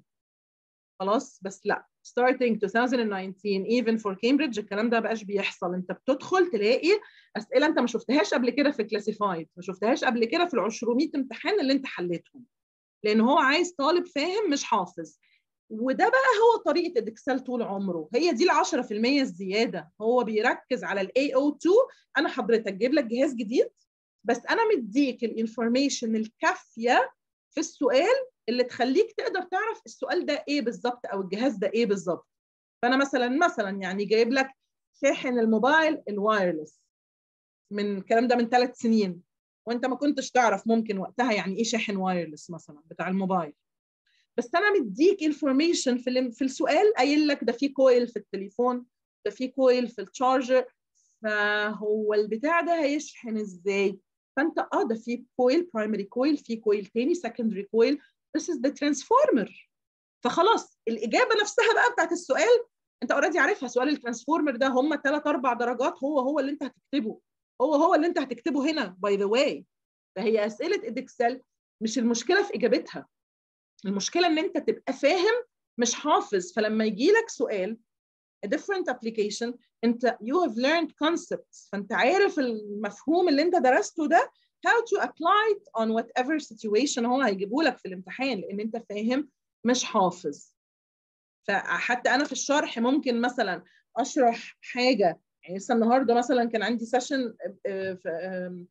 خلاص بس لا starting 2019 even for Cambridge الكلام ده بقاش بيحصل انت بتدخل تلاقي اسئله انت ما شفتهاش قبل كده في كلاسيفايد ما شفتهاش قبل كده في ال 200 امتحان اللي انت حليتهم لان هو عايز طالب فاهم مش حافظ وده بقى هو طريقه ادكسل طول عمره هي دي ال 10% الزياده هو بيركز على الاي او 2 انا حضرتك جايب لك جهاز جديد بس انا مديك الانفورميشن الكافيه في السؤال اللي تخليك تقدر تعرف السؤال ده ايه بالظبط او الجهاز ده ايه بالظبط فانا مثلا مثلا يعني جايب لك شاحن الموبايل الوايرلس من الكلام ده من ثلاث سنين وانت ما كنتش تعرف ممكن وقتها يعني ايه شاحن وايرلس مثلا بتاع الموبايل بس انا مديك انفورميشن في في السؤال قايل لك ده في كويل في التليفون ده في كويل في التشارجر فهو البتاع ده هيشحن ازاي فانت اه ده في كويل برايمري كويل في كويل تاني سكندري كويل this is the transformer فخلاص الاجابه نفسها بقى بتاعت السؤال انت اوريدي عارفها سؤال الترانسفورمر ده هم ثلاث اربع درجات هو هو اللي انت هتكتبه هو هو اللي انت هتكتبه هنا باي ذا واي فهي اسئله ادكسل مش المشكله في اجابتها المشكله ان انت تبقى فاهم مش حافظ فلما يجي لك سؤال a different application انت you have learned concepts فانت عارف المفهوم اللي انت درسته ده how to apply it on whatever situation هو هيجيبه لك في الامتحان لان انت فاهم مش حافظ فحتى انا في الشرح ممكن مثلا اشرح حاجه يعني لسه النهارده مثلا كان عندي سيشن في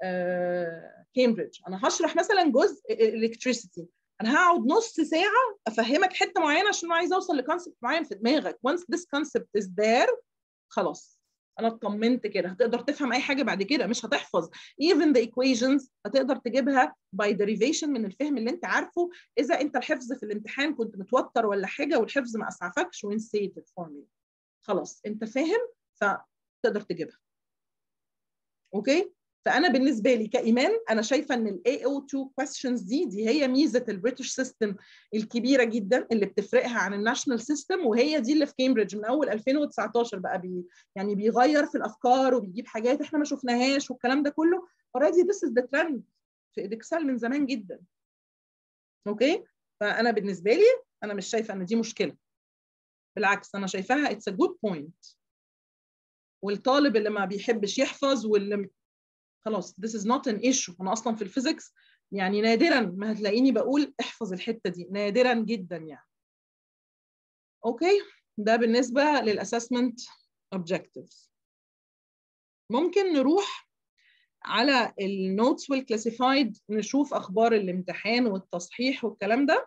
كامبريدج انا هشرح مثلا جزء الكتريسيتي انا هقعد نص ساعه افهمك حته معينه عشان انا عايزه اوصل لكونسبت معين في دماغك once this concept is there خلاص انا اطمنت كده هتقدر تفهم اي حاجه بعد كده مش هتحفظ even the equations هتقدر تجيبها by derivation من الفهم اللي انت عارفه اذا انت الحفظ في الامتحان كنت متوتر ولا حاجه والحفظ ما اسعفكش ونسيت الفورمولا خلاص انت فاهم فتقدر تجيبها اوكي فانا بالنسبه لي كايمان انا شايفه ان ال AO2 questions دي دي هي ميزه البريتش سيستم الكبيره جدا اللي بتفرقها عن الناشونال سيستم وهي دي اللي في كامبريدج من اول 2019 بقى بي يعني بيغير في الافكار وبيجيب حاجات احنا ما شفناهاش والكلام ده كله already this is the trend في ادكسل من زمان جدا اوكي فانا بالنسبه لي انا مش شايفه ان دي مشكله بالعكس انا شايفاها it's a good point والطالب اللي ما بيحبش يحفظ واللي خلاص this is not an issue انا اصلا في الفيزيكس يعني نادرا ما هتلاقيني بقول احفظ الحته دي نادرا جدا يعني اوكي ده بالنسبه للاسسمنت objectives ممكن نروح على النوتس والكلاسيفايد نشوف اخبار الامتحان والتصحيح والكلام ده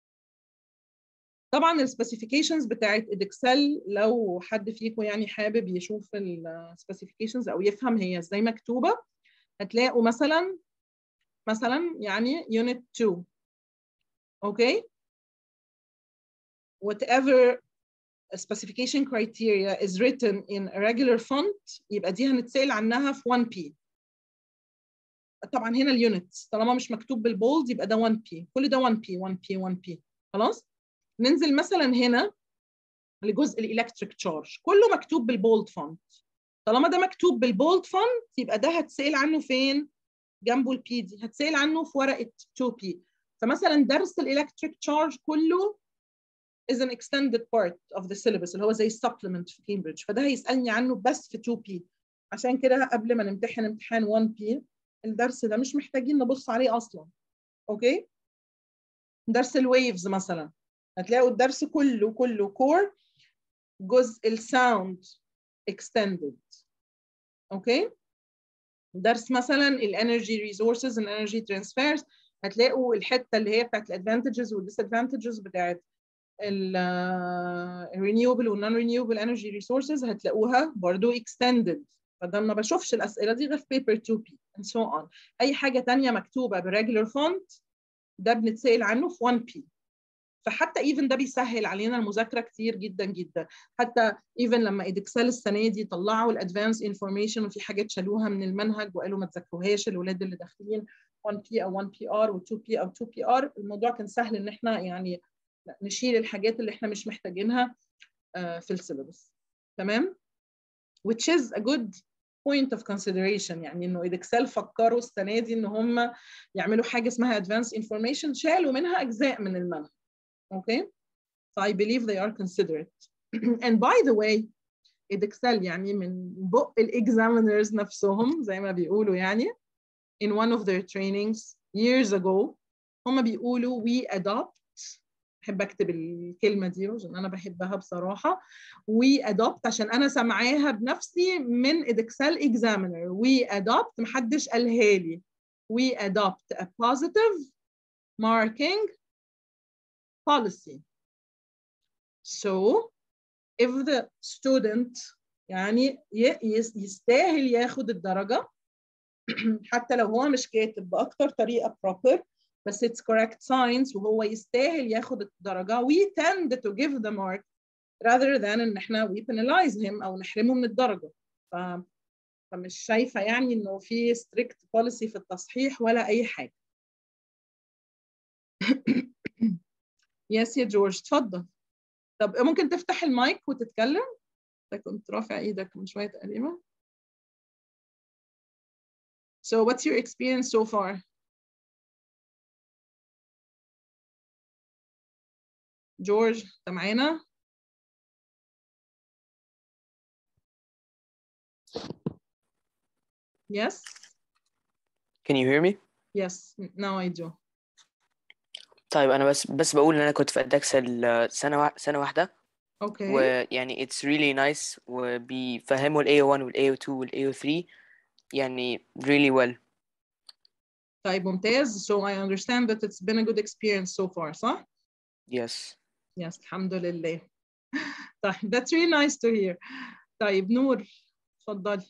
طبعا السبيسيفيكيشنز بتاعت ادكسل لو حد فيكم يعني حابب يشوف السبيسيفيكيشنز او يفهم هي ازاي مكتوبه هتلاقوا مثلا مثلا يعني unit 2 اوكي whatever specification criteria is written in a regular font يبقى دي هنتسأل عنها في 1p طبعا هنا اليونتس طالما مش مكتوب بالبولد يبقى ده 1p كل ده 1p 1p 1p خلاص ننزل مثلا هنا لجزء الالكتريك تشارج كله مكتوب بالبولد فونت طالما ده مكتوب بالبولد فونت يبقى ده هتسأل عنه فين جنبه البي دي هتسأل عنه في ورقه 2p فمثلا درس الالكتريك تشارج كله is an extended part of the syllabus اللي هو زي supplement في كامبريدج فده هيسألني عنه بس في 2p عشان كده قبل ما نمتحن امتحان 1p الدرس ده مش محتاجين نبص عليه اصلا اوكي درس الويفز مثلا هتلاقوا الدرس كله كله كور جزء الساوند extended اوكي درس مثلا الانرجي ريسورسز الانرجي ترانسفيرز هتلاقوا الحته اللي هي بتاعت الادفانتجز والديسادفانتجز بتاعت الرينيوبل والنون رينيوبل انرجي ريسورسز هتلاقوها برضو extended فده ما بشوفش الاسئله دي غير في بيبر 2 b and so on اي حاجه ثانيه مكتوبه بريجولار فونت ده بنتسال عنه في 1 p فحتى ايفن ده بيسهل علينا المذاكره كتير جدا جدا حتى ايفن لما ادكسل السنه دي طلعوا الادفانس انفورميشن وفي حاجات شالوها من المنهج وقالوا ما تذاكروهاش الولاد اللي داخلين 1 p او 1 p r و 2 p او 2 p r الموضوع كان سهل ان احنا يعني نشيل الحاجات اللي احنا مش محتاجينها في السيلبس تمام which is a good point of consideration يعني انه اكسل فكروا السنه دي ان هم يعملوا حاجه اسمها advanced information شالوا منها اجزاء من المنهج اوكي so I believe they are considerate and by the way اكسل يعني من بق الاكزامينرز نفسهم زي ما بيقولوا يعني in one of their trainings years ago هم بيقولوا we adopt بحب اكتب الكلمه دي عشان انا بحبها بصراحه وي ادوبت عشان انا سامعاها بنفسي من ادكسل اكزامينر وي ادوبت محدش قالها لي we adopt a positive marking policy so if the student يعني يستاهل ياخد الدرجه حتى لو هو مش كاتب باكتر طريقه proper بس it's correct science وهو يستاهل ياخد الدرجة we tend to give the mark rather than ان احنا we penalize him او نحرمه من الدرجة ف... فمش شايفة يعني انه في strict policy في التصحيح ولا اي حاجة يس يا جورج اتفضل طب ممكن تفتح المايك وتتكلم انت كنت رافع ايدك من شوية تقريبا So what's your experience so far? جورج انت معانا yes Can you hear me? yes now I do طيب أنا بس بس بقول إن أنا كنت في أدكسل سنة وا... سنة واحدة okay ويعني it's really nice وبيفهموا ال AO1 وال AO2 وال AO3 يعني really well طيب ممتاز so I understand that it's been a good experience so far صح؟ yes Yes الحمد لله طيب that's really nice to hear طيب نور اتفضلي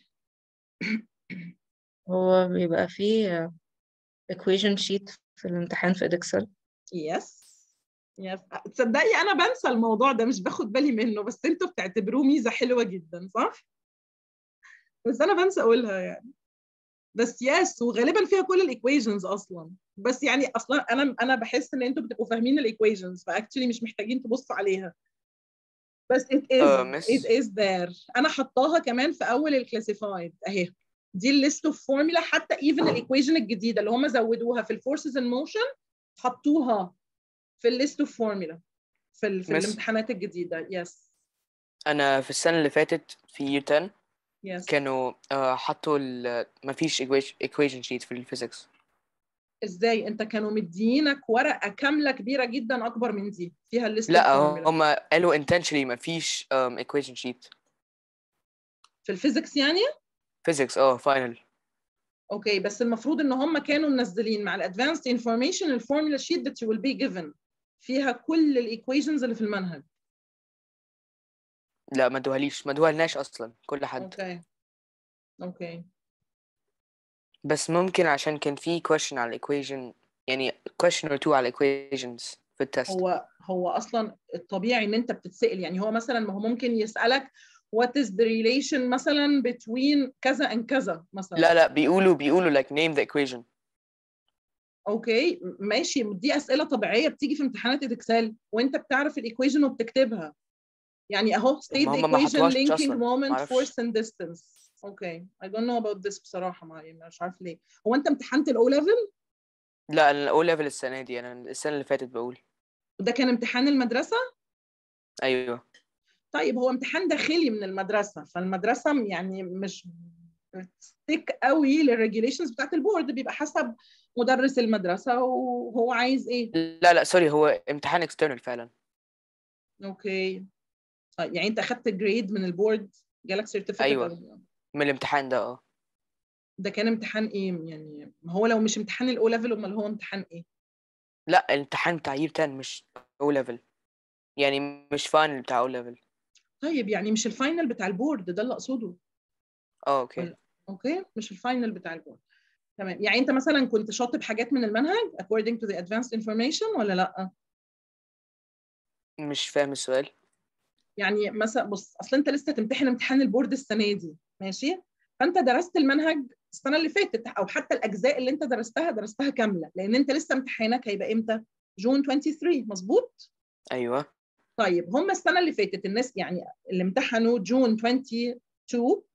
هو بيبقى فيه equation sheet في الامتحان في إدكسل يس يس تصدقي انا بنسى الموضوع ده مش باخد بالي منه بس انتوا بتعتبروه ميزه حلوه جدا صح بس انا بنسى اقولها يعني بس يس وغالبا فيها كل الايكويشنز اصلا بس يعني اصلا انا انا بحس ان انتوا بتبقوا فاهمين الايكويشنز فاكشلي مش محتاجين تبصوا عليها بس it is آه، miss. it is there انا حطاها كمان في اول الكلاسيفايد اهي دي الليست اوف فورمولا حتى ايفن الايكويشن الجديده اللي هم زودوها في الفورسز ان موشن حطوها في الليست اوف فورمولا في, ال- في Miss. الامتحانات الجديده يس انا في السنه اللي فاتت في year 10 يس كانوا آه، حطوا ال مفيش equation equation sheet في الفيزيكس ازاي انت كانوا مدينك ورقه كامله كبيره جدا اكبر من دي فيها الليست لا اوف فورمولا هم قالوا intentionally مفيش um, equation sheet في الفيزيكس يعني physics اه final اوكي بس المفروض ان هم كانوا منزلين مع الادفانسد انفورميشن الفورمولا شيت that you will be given فيها كل الايكويشنز اللي في المنهج لا ما ادوهاليش ما ادوهالناش اصلا كل حد اوكي اوكي بس ممكن عشان كان في question على equation يعني question or two على equations في التست هو هو اصلا الطبيعي ان انت بتتسال يعني هو مثلا ما هو ممكن يسالك what is the relation مثلا between كذا and كذا مثلا لا لا بيقولوا بيقولوا like name the equation اوكي ماشي دي اسئله طبيعيه بتيجي في امتحانات الاكسل وانت بتعرف الايكويشن وبتكتبها يعني اهو state ما the هم ما equation حطوهاش linking أصلاً، moment معرفش. force and distance اوكي I don't know about this بصراحه ما مش عارف ليه هو انت امتحنت الاو ليفل لا انا الاو ليفل السنه دي انا السنه اللي فاتت بقول وده كان امتحان المدرسه ايوه طيب هو امتحان داخلي من المدرسه فالمدرسه يعني مش بتستيك قوي للريجيليشنز بتاعت البورد بيبقى حسب مدرس المدرسه وهو عايز ايه لا لا سوري هو امتحان external فعلا اوكي طيب يعني انت اخدت جريد من البورد جالك سيرتيفيكت أيوة. من الامتحان ده اه ده كان امتحان ايه يعني ما هو لو مش امتحان الاو ليفل امال هو امتحان ايه لا الامتحان بتاع year 10 مش او ليفل يعني مش فاينل بتاع او ليفل طيب يعني مش الفاينل بتاع البورد ده اللي اقصده اه اوكي ولا- اوكي مش الفاينل بتاع البورد تمام يعني انت مثلا كنت شاطب حاجات من المنهج according to the advanced information ولا لا مش فاهم السؤال يعني مثلا بص اصل انت لسه تمتحن امتحان البورد السنه دي ماشي فانت درست المنهج السنه اللي فاتت او حتى الاجزاء اللي انت درستها درستها كامله لان انت لسه امتحانك هيبقى امتى جون 23 مظبوط ايوه طيب هم السنه اللي فاتت الناس يعني اللي امتحنوا جون 22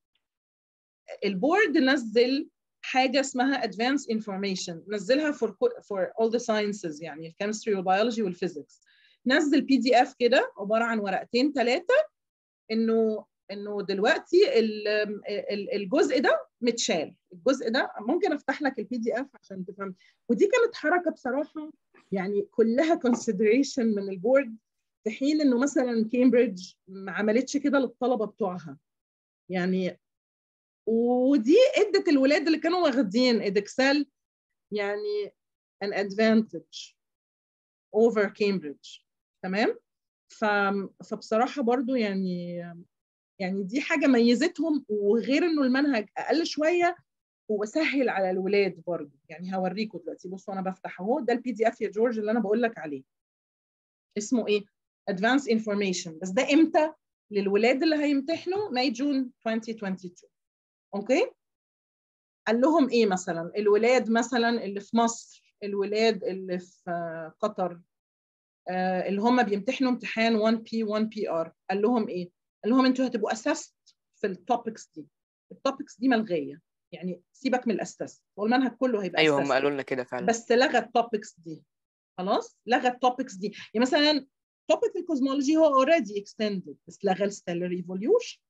البورد نزل حاجه اسمها advanced information نزلها for co- for all the sciences يعني الكيمستري والبيولوجي والفيزيكس نزل بي دي اف كده عباره عن ورقتين ثلاثه انه انه دلوقتي ال- ال- الجزء ده متشال الجزء ده ممكن افتح لك البي دي اف عشان تفهم ودي كانت حركه بصراحه يعني كلها consideration من البورد في حين انه مثلا كامبريدج ما عملتش كده للطلبه بتوعها يعني ودي ادت الولاد اللي كانوا واخدين ادكسل يعني an advantage over Cambridge تمام ف... فبصراحه برضو يعني يعني دي حاجه ميزتهم وغير انه المنهج اقل شويه هو سهل على الولاد برضو يعني هوريكم دلوقتي بصوا انا بفتح اهو ده البي دي اف يا جورج اللي انا بقول لك عليه اسمه ايه advanced information بس ده امتى للولاد اللي هيمتحنوا ماي جون 2022 اوكي قال لهم ايه مثلا الولاد مثلا اللي في مصر الولاد اللي في آه، قطر آه، اللي هم بيمتحنوا امتحان 1 بي 1 بي ار قال لهم ايه قال لهم انتوا هتبقوا اسست في التوبكس دي التوبكس دي ملغيه يعني سيبك من الاساس هو المنهج كله هيبقى ايوه هم assessed. قالوا لنا كده فعلا بس لغى التوبكس دي خلاص لغى التوبكس دي يعني مثلا توبيك الكوزمولوجي هو اوريدي اكستندد بس لغى الستيلر ايفوليوشن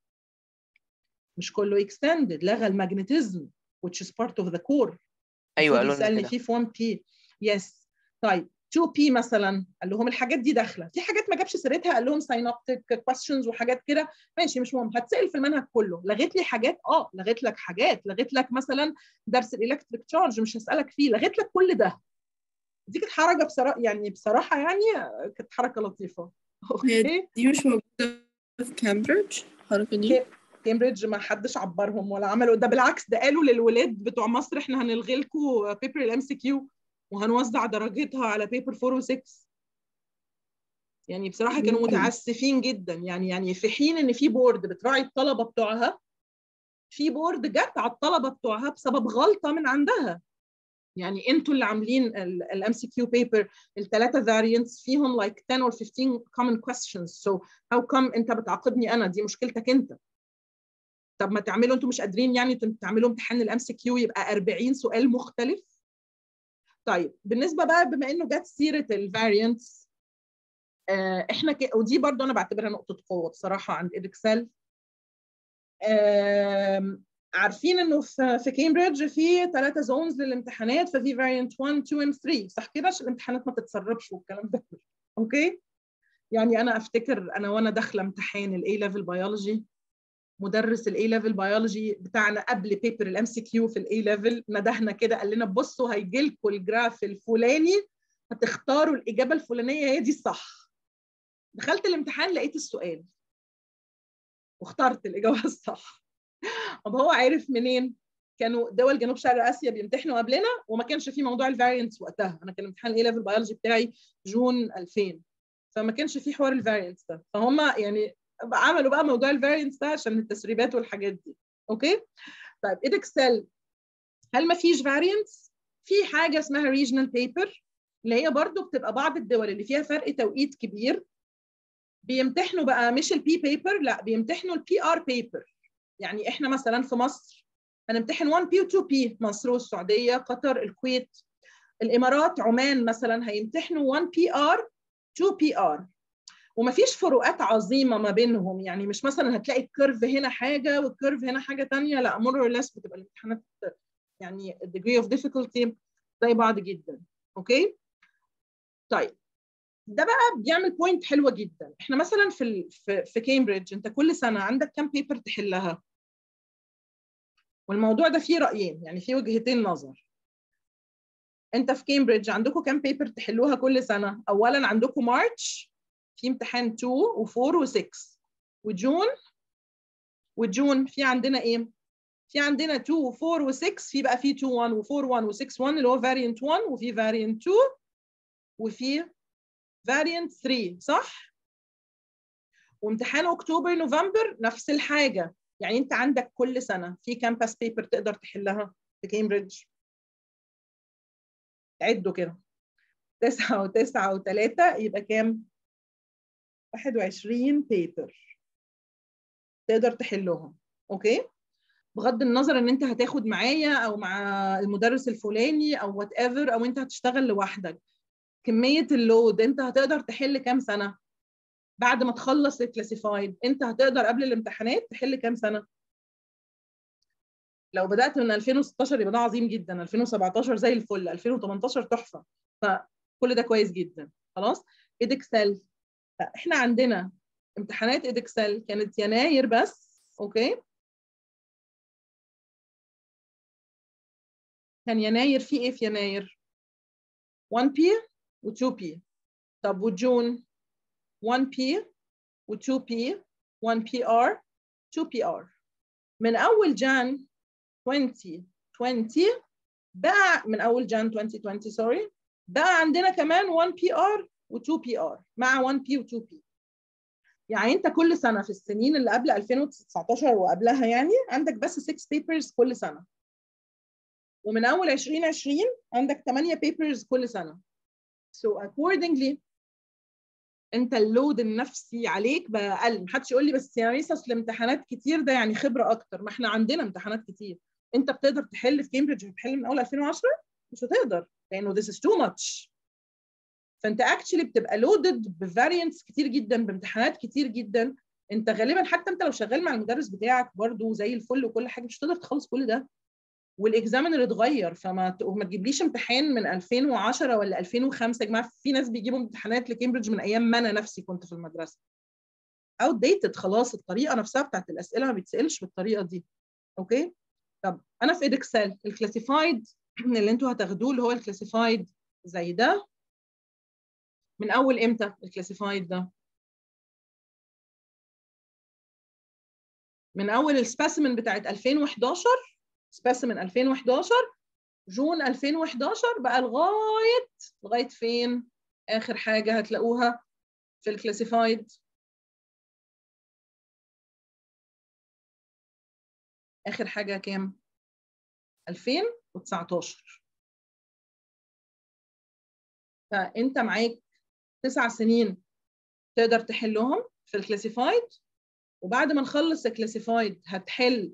مش كله اكستندد لغى الماجنتيزم which is part of the core ايوه المفروض قالوا لنا يسالني كده فيه في 1 بي يس طيب 2 بي مثلا قال لهم الحاجات دي داخله في حاجات ما جابش سيرتها قال لهم ساينوبتيك كويستشنز وحاجات كده ماشي مش مهم هتسال في المنهج كله لغيت لي حاجات اه لغيت لك حاجات لغيت لك مثلا درس الالكتريك تشارج مش هسالك فيه لغيت لك كل ده دي كانت حركه بصراحه يعني بصراحه يعني كانت حركه لطيفه هي اوكي دي مش موجودة في كامبريدج الحركة دي كامبريدج ما حدش عبرهم ولا عملوا ده بالعكس ده قالوا للولاد بتوع مصر احنا هنلغي لكم بيبر الام سي كيو وهنوزع درجتها على بيبر 4 و6 يعني بصراحه كانوا متعسفين جدا يعني يعني في حين ان في بورد بتراعي الطلبه بتوعها في بورد جت على الطلبه بتوعها بسبب غلطه من عندها يعني انتوا اللي عاملين الام سي كيو بيبر الثلاثه فاريانتس فيهم like 10 or 15 common questions so how come انت بتعاقبني انا دي مشكلتك انت طب ما تعملوا انتوا مش قادرين يعني تعملوا امتحان الام سي كيو يبقى 40 سؤال مختلف طيب بالنسبه بقى بما انه جت سيره الفاريانتس آه احنا ك... ودي برضو انا بعتبرها نقطه قوه بصراحه عند اكسل آه عارفين انه في في كامبريدج في ثلاثه زونز للامتحانات ففي فاريانت 1 2 and 3 صح كده عشان الامتحانات ما تتسربش والكلام ده اوكي يعني انا افتكر انا وانا داخله امتحان الاي ليفل بيولوجي مدرس الاي ليفل بيولوجي بتاعنا قبل بيبر الام سي كيو في الاي ليفل ندهنا كده قال لنا بصوا هيجي لكم الجراف الفلاني هتختاروا الاجابه الفلانيه هي دي الصح دخلت الامتحان لقيت السؤال واخترت الاجابه الصح طب هو عارف منين كانوا دول جنوب شرق اسيا بيمتحنوا قبلنا وما كانش في موضوع الفارينتس وقتها انا كان امتحان الاي ليفل بيولوجي بتاعي جون 2000 فما كانش في حوار الفارينتس ده فهم يعني عملوا بقى موضوع الفارينتس ده عشان التسريبات والحاجات دي اوكي طيب ادكسل هل ما فيش فارينتس في حاجه اسمها ريجنال بيبر اللي هي برضو بتبقى بعض الدول اللي فيها فرق توقيت كبير بيمتحنوا بقى مش البي بيبر لا بيمتحنوا البي ار بيبر يعني احنا مثلا في مصر هنمتحن 1 بي و 2 بي مصر والسعوديه قطر الكويت الامارات عمان مثلا هيمتحنوا 1 بي ار 2 بي ار ومفيش فروقات عظيمه ما بينهم يعني مش مثلا هتلاقي الكيرف هنا حاجه والكيرف هنا حاجه ثانيه لا مور اور ليس بتبقى الامتحانات يعني degree of difficulty زي بعض جدا اوكي طيب ده بقى بيعمل بوينت حلوه جدا احنا مثلا في ال... في, في كامبريدج انت كل سنه عندك كام بيبر تحلها والموضوع ده فيه رايين يعني فيه وجهتين نظر انت في كامبريدج عندكم كام بيبر تحلوها كل سنه اولا عندكم مارش في امتحان 2 و4 و6 وجون وجون في عندنا ايه في عندنا 2 و4 و6 في بقى في 2 1 و4 1 و6 1 اللي هو فاريانت 1 وفي فاريانت 2 وفي فاريانت 3 صح وامتحان اكتوبر نوفمبر نفس الحاجه يعني انت عندك كل سنه في كامباس بيبر تقدر تحلها في كامبريدج عدوا كده تسعة وتسعة وثلاثة يبقى كام؟ 21 بيبر تقدر تحلهم اوكي؟ بغض النظر ان انت هتاخد معايا او مع المدرس الفلاني او وات ايفر او انت هتشتغل لوحدك كمية اللود انت هتقدر تحل كام سنة؟ بعد ما تخلص الكلاسيفايد انت هتقدر قبل الامتحانات تحل كام سنة؟ لو بدأت من 2016 يبقى ده عظيم جدا 2017 زي الفل 2018 تحفة فكل ده كويس جدا خلاص ادكسل فاحنا عندنا امتحانات ادكسل كانت يناير بس اوكي كان يناير في ايه في يناير 1 بي و 2 بي طب وجون 1 بي و 2 بي 1 بي ار 2 بي ار من اول جان 2020 بقى من اول جان 2020 سوري بقى عندنا كمان 1 بي ار و2 بي ار مع 1 بي و2 بي يعني انت كل سنه في السنين اللي قبل 2019 وقبلها يعني عندك بس 6 بيبرز كل سنه ومن اول 2020 عندك 8 بيبرز كل سنه so accordingly انت اللود النفسي عليك بقى اقل محدش يقول لي بس يا ميس اصل امتحانات كتير ده يعني خبره اكتر ما احنا عندنا امتحانات كتير انت بتقدر تحل في كامبريدج بتحل من اول 2010 مش هتقدر لانه this is too much فانت اكشلي بتبقى لودد بفاريانتس كتير جدا بامتحانات كتير جدا انت غالبا حتى انت لو شغال مع المدرس بتاعك برضه زي الفل وكل حاجه مش هتقدر تخلص كل ده والاكزامينر اتغير فما ما تجيبليش امتحان من 2010 ولا 2005 يا جماعه في ناس بيجيبوا امتحانات لكامبريدج من ايام ما انا نفسي كنت في المدرسه اوت ديتد خلاص الطريقه نفسها بتاعت الاسئله ما بيتسالش بالطريقه دي اوكي طب انا في ادكسل الكلاسيفايد اللي انتوا هتاخدوه اللي هو الكلاسيفايد زي ده من اول امتى الكلاسيفايد ده من اول السبيسيمن بتاعت 2011 سبيسيمن 2011 جون 2011 بقى لغايه لغايه فين اخر حاجه هتلاقوها في الكلاسيفايد اخر حاجه كام 2019 فانت معاك تسع سنين تقدر تحلهم في الكلاسيفايد وبعد ما نخلص الكلاسيفايد هتحل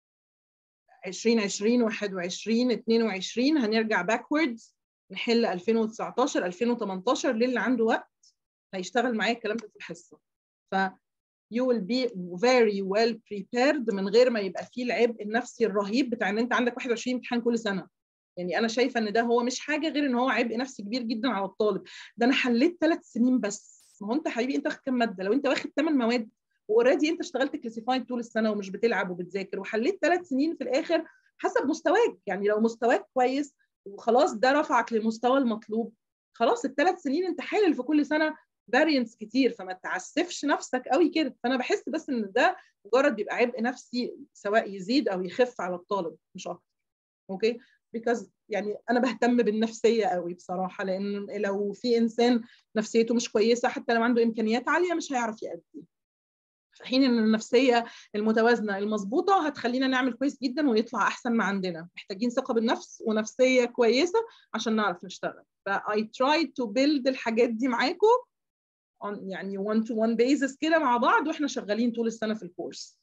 2020 21 22 هنرجع باكوردز نحل 2019 2018 للي عنده وقت هيشتغل معايا الكلام ده في الحصه ف you will be very well prepared من غير ما يبقى فيه العبء النفسي الرهيب بتاع ان انت عندك 21 امتحان كل سنه يعني انا شايفه ان ده هو مش حاجه غير ان هو عبء نفسي كبير جدا على الطالب ده انا حليت ثلاث سنين بس ما هو انت حبيبي انت واخد كام ماده لو انت واخد ثمان مواد واوريدي انت اشتغلت كلاسيفايد طول السنه ومش بتلعب وبتذاكر وحليت ثلاث سنين في الاخر حسب مستواك يعني لو مستواك كويس وخلاص ده رفعك للمستوى المطلوب خلاص الثلاث سنين انت حالل في كل سنه فارينتس كتير فما تعسفش نفسك قوي كده فانا بحس بس ان ده مجرد بيبقى عبء نفسي سواء يزيد او يخف على الطالب مش اكتر اوكي because يعني انا بهتم بالنفسيه قوي بصراحه لان لو في انسان نفسيته مش كويسه حتى لو عنده امكانيات عاليه مش هيعرف يأدي في حين ان النفسيه المتوازنه المظبوطه هتخلينا نعمل كويس جدا ويطلع احسن ما عندنا محتاجين ثقه بالنفس ونفسيه كويسه عشان نعرف نشتغل ف I try to build الحاجات دي معاكم on يعني one to one basis كده مع بعض واحنا شغالين طول السنه في الكورس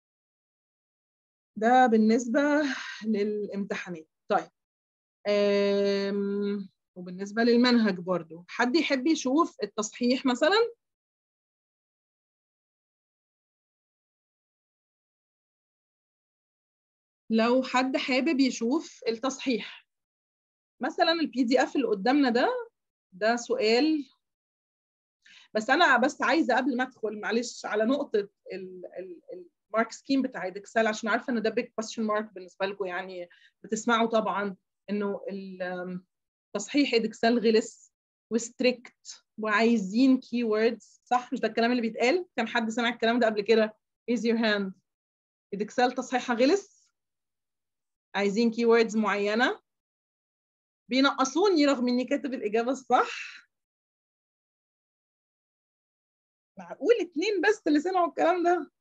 ده بالنسبه للامتحانات طيب أم... وبالنسبه للمنهج برضو حد يحب يشوف التصحيح مثلا لو حد حابب يشوف التصحيح مثلا البي دي اف اللي قدامنا ده ده سؤال بس انا بس عايزه قبل ما ادخل معلش على نقطه المارك سكيم بتاع اكسل عشان عارفه ان ده بيج كويستشن مارك بالنسبه لكم يعني بتسمعوا طبعا انه تصحيح اكسل غلس وستريكت وعايزين كي ووردز صح مش ده الكلام اللي بيتقال كان حد سمع الكلام ده قبل كده raise your hand اكسل تصحيحها غلس عايزين كي ووردز معينه بينقصوني رغم اني كاتب الاجابه الصح معقول اتنين بس اللي سمعوا الكلام ده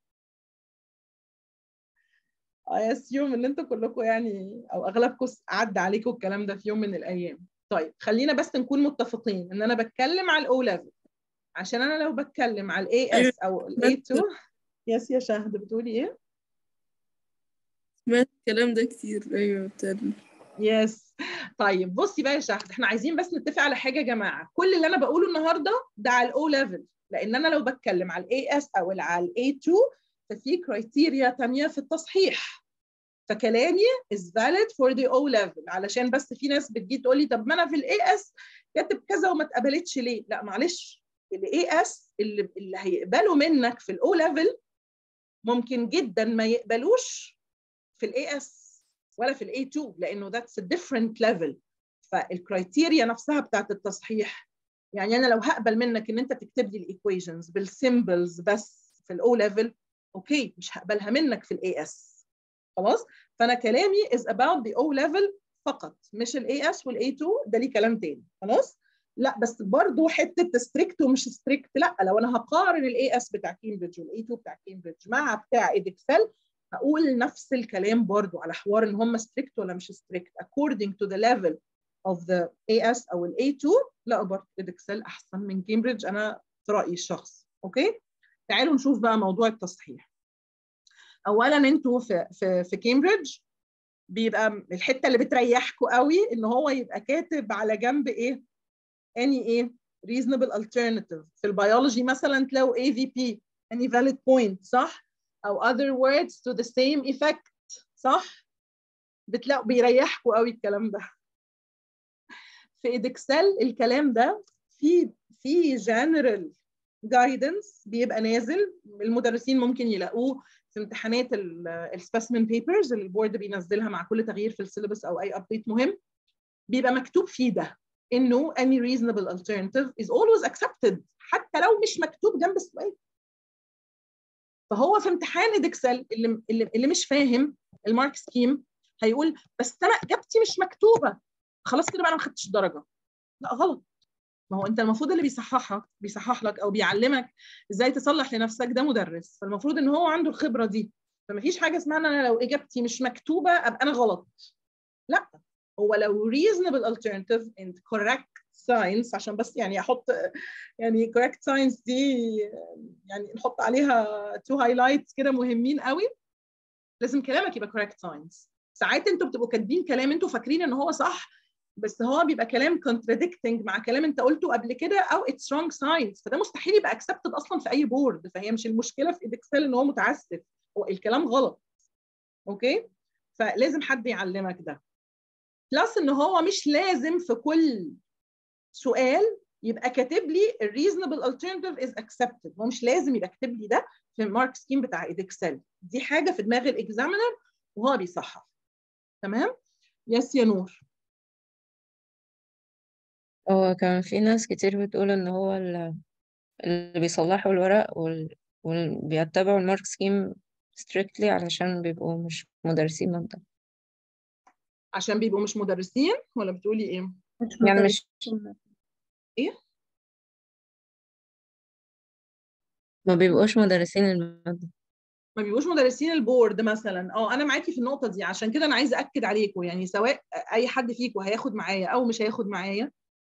I assume ان انتوا كلكم يعني او اغلبكم عدى عليكم الكلام ده في يوم من الايام طيب خلينا بس نكون متفقين ان انا بتكلم على الاو ليفل عشان انا لو بتكلم على الاي اس او الاي 2 يس يا شهد بتقولي ايه؟ سمعت الكلام ده كتير ايوه بتعمل يس طيب بصي بقى يا شهد احنا عايزين بس نتفق على حاجه يا جماعه كل اللي انا بقوله النهارده ده على الاو ليفل لان انا لو بتكلم على الاي اس او على الاي 2 ففي كرايتيريا ثانيه في التصحيح فكلامي is valid for the O level علشان بس في ناس بتجي تقول لي طب ما انا في الاي اس كاتب كذا وما اتقبلتش ليه؟ لا معلش الاي اس اللي اللي هيقبلوا منك في الاو ليفل ممكن جدا ما يقبلوش في الاي اس ولا في الاي 2 لانه that's a different level فالكرايتيريا نفسها بتاعت التصحيح يعني انا لو هقبل منك ان انت تكتب لي الايكويشنز بالسيمبلز بس في الاو ليفل اوكي مش هقبلها منك في الاي اس خلاص فانا كلامي is about the O level فقط مش الاي اس والاي 2 ده ليه كلام تاني خلاص لا بس برضه حته ستريكت ومش ستريكت لا لو انا هقارن الاي اس بتاع كامبريدج والاي 2 بتاع كامبريدج مع بتاع ادكسل هقول نفس الكلام برضه على حوار ان هم ستريكت ولا مش ستريكت according to the level of the AS او ال A2 لا برضه ادكسل احسن من كامبريدج انا في رايي الشخصي اوكي تعالوا نشوف بقى موضوع التصحيح اولا انتوا في في في كامبريدج بيبقى الحته اللي بتريحكم قوي ان هو يبقى كاتب على جنب ايه any ايه reasonable alternative في البيولوجي مثلا تلاقوا AVP any valid point صح او other words to the same effect صح بتلاقوا بيريحكم قوي الكلام ده في ادكسل الكلام ده في في general guidance بيبقى نازل المدرسين ممكن يلاقوه في امتحانات السبيسمن بيبرز اللي البورد بينزلها مع كل تغيير في السيلبس او اي ابديت مهم بيبقى مكتوب فيه ده انه any reasonable alternative is always accepted حتى لو مش مكتوب جنب السؤال فهو في امتحان ادكسل اللي اللي, اللي مش فاهم المارك سكيم هيقول بس انا اجابتي مش مكتوبه خلاص كده بقى انا ما خدتش درجه لا غلط ما هو انت المفروض اللي بيصححك بيصحح لك او بيعلمك ازاي تصلح لنفسك ده مدرس فالمفروض ان هو عنده الخبره دي فما فيش حاجه اسمها ان انا لو اجابتي مش مكتوبه ابقى انا غلط لا هو لو reasonable alternative and correct science عشان بس يعني احط يعني correct science دي يعني نحط عليها two highlights كده مهمين قوي لازم كلامك يبقى correct science ساعات انتوا بتبقوا كاتبين كلام انتوا فاكرين ان هو صح بس هو بيبقى كلام contradicting مع كلام انت قلته قبل كده او it's wrong science فده مستحيل يبقى accepted اصلا في اي بورد فهي مش المشكله في اكسل ان هو متعسف هو الكلام غلط اوكي فلازم حد يعلمك ده بلس ان هو مش لازم في كل سؤال يبقى كاتب لي reasonable alternative is accepted هو مش لازم يبقى كاتب لي ده في المارك سكيم بتاع اكسل دي حاجه في دماغ الاكزامينر وهو بيصحح تمام يس يا نور هو كان في ناس كتير بتقول ان هو ال- اللي بيصلحوا الورق وال... واللي بيتبعوا المارك سكيم strictly علشان بيبقوا مش مدرسين مادة عشان بيبقوا مش مدرسين ولا بتقولي ايه يعني مش ايه ما بيبقوش مدرسين المادة ما بيبقوش مدرسين البورد مثلا اه انا معاكي في النقطه دي عشان كده انا عايزه اكد عليكم يعني سواء اي حد فيكم هياخد معايا او مش هياخد معايا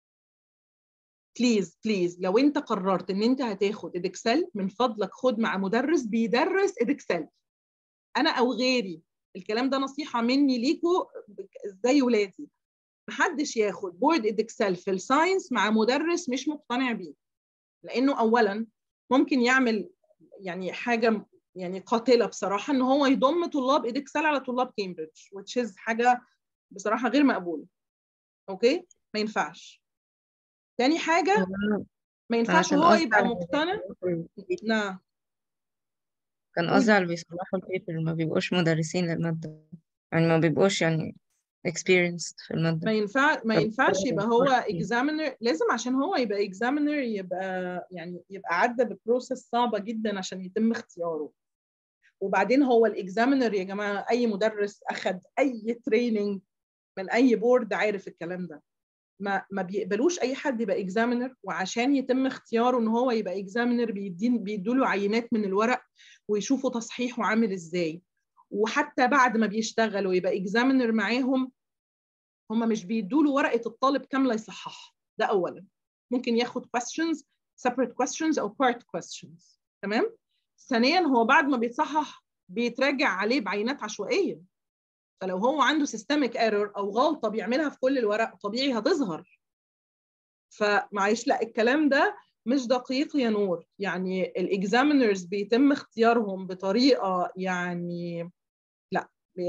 بليز بليز لو انت قررت ان انت هتاخد ادكسل من فضلك خد مع مدرس بيدرس ادكسل انا او غيري الكلام ده نصيحه مني ليكوا زي ولادي محدش ياخد بورد ادكسل في الساينس مع مدرس مش مقتنع بيه لانه اولا ممكن يعمل يعني حاجه يعني قاتله بصراحه ان هو يضم طلاب ادكسل على طلاب كامبريدج which is حاجه بصراحه غير مقبوله اوكي ما ينفعش تاني حاجه ما ينفعش عشان هو قصدي يبقى على مقتنع نعم كان قصدي على اللي بيصلحوا البيبر ما بيبقوش مدرسين للمادة يعني ما بيبقوش يعني experienced في المادة ما ينفع ما طب ينفعش هو يبقى هو ينفع إيه؟ examiner لازم عشان هو يبقى examiner يبقى يعني يبقى عدى ببروسس صعبة جدا عشان يتم اختياره وبعدين هو الاكزامينر يا جماعة أي مدرس أخد أي تريننج من أي بورد عارف الكلام ده ما ما بيقبلوش أي حد يبقى اكزامينر وعشان يتم اختياره إن هو يبقى اكزامينر بيدين بيدوا له عينات من الورق ويشوفوا تصحيحه عامل إزاي وحتى بعد ما بيشتغل ويبقى اكزامينر معاهم هم مش بيدوا له ورقه الطالب كامله يصححها ده اولا ممكن ياخد questions separate questions او part questions تمام ثانيا هو بعد ما بيتصحح بيتراجع عليه بعينات عشوائيه فلو هو عنده systemic error او غلطه بيعملها في كل الورق طبيعي هتظهر فمعلش لا الكلام ده مش دقيق يا نور يعني الاكزامينرز بيتم اختيارهم بطريقه يعني لا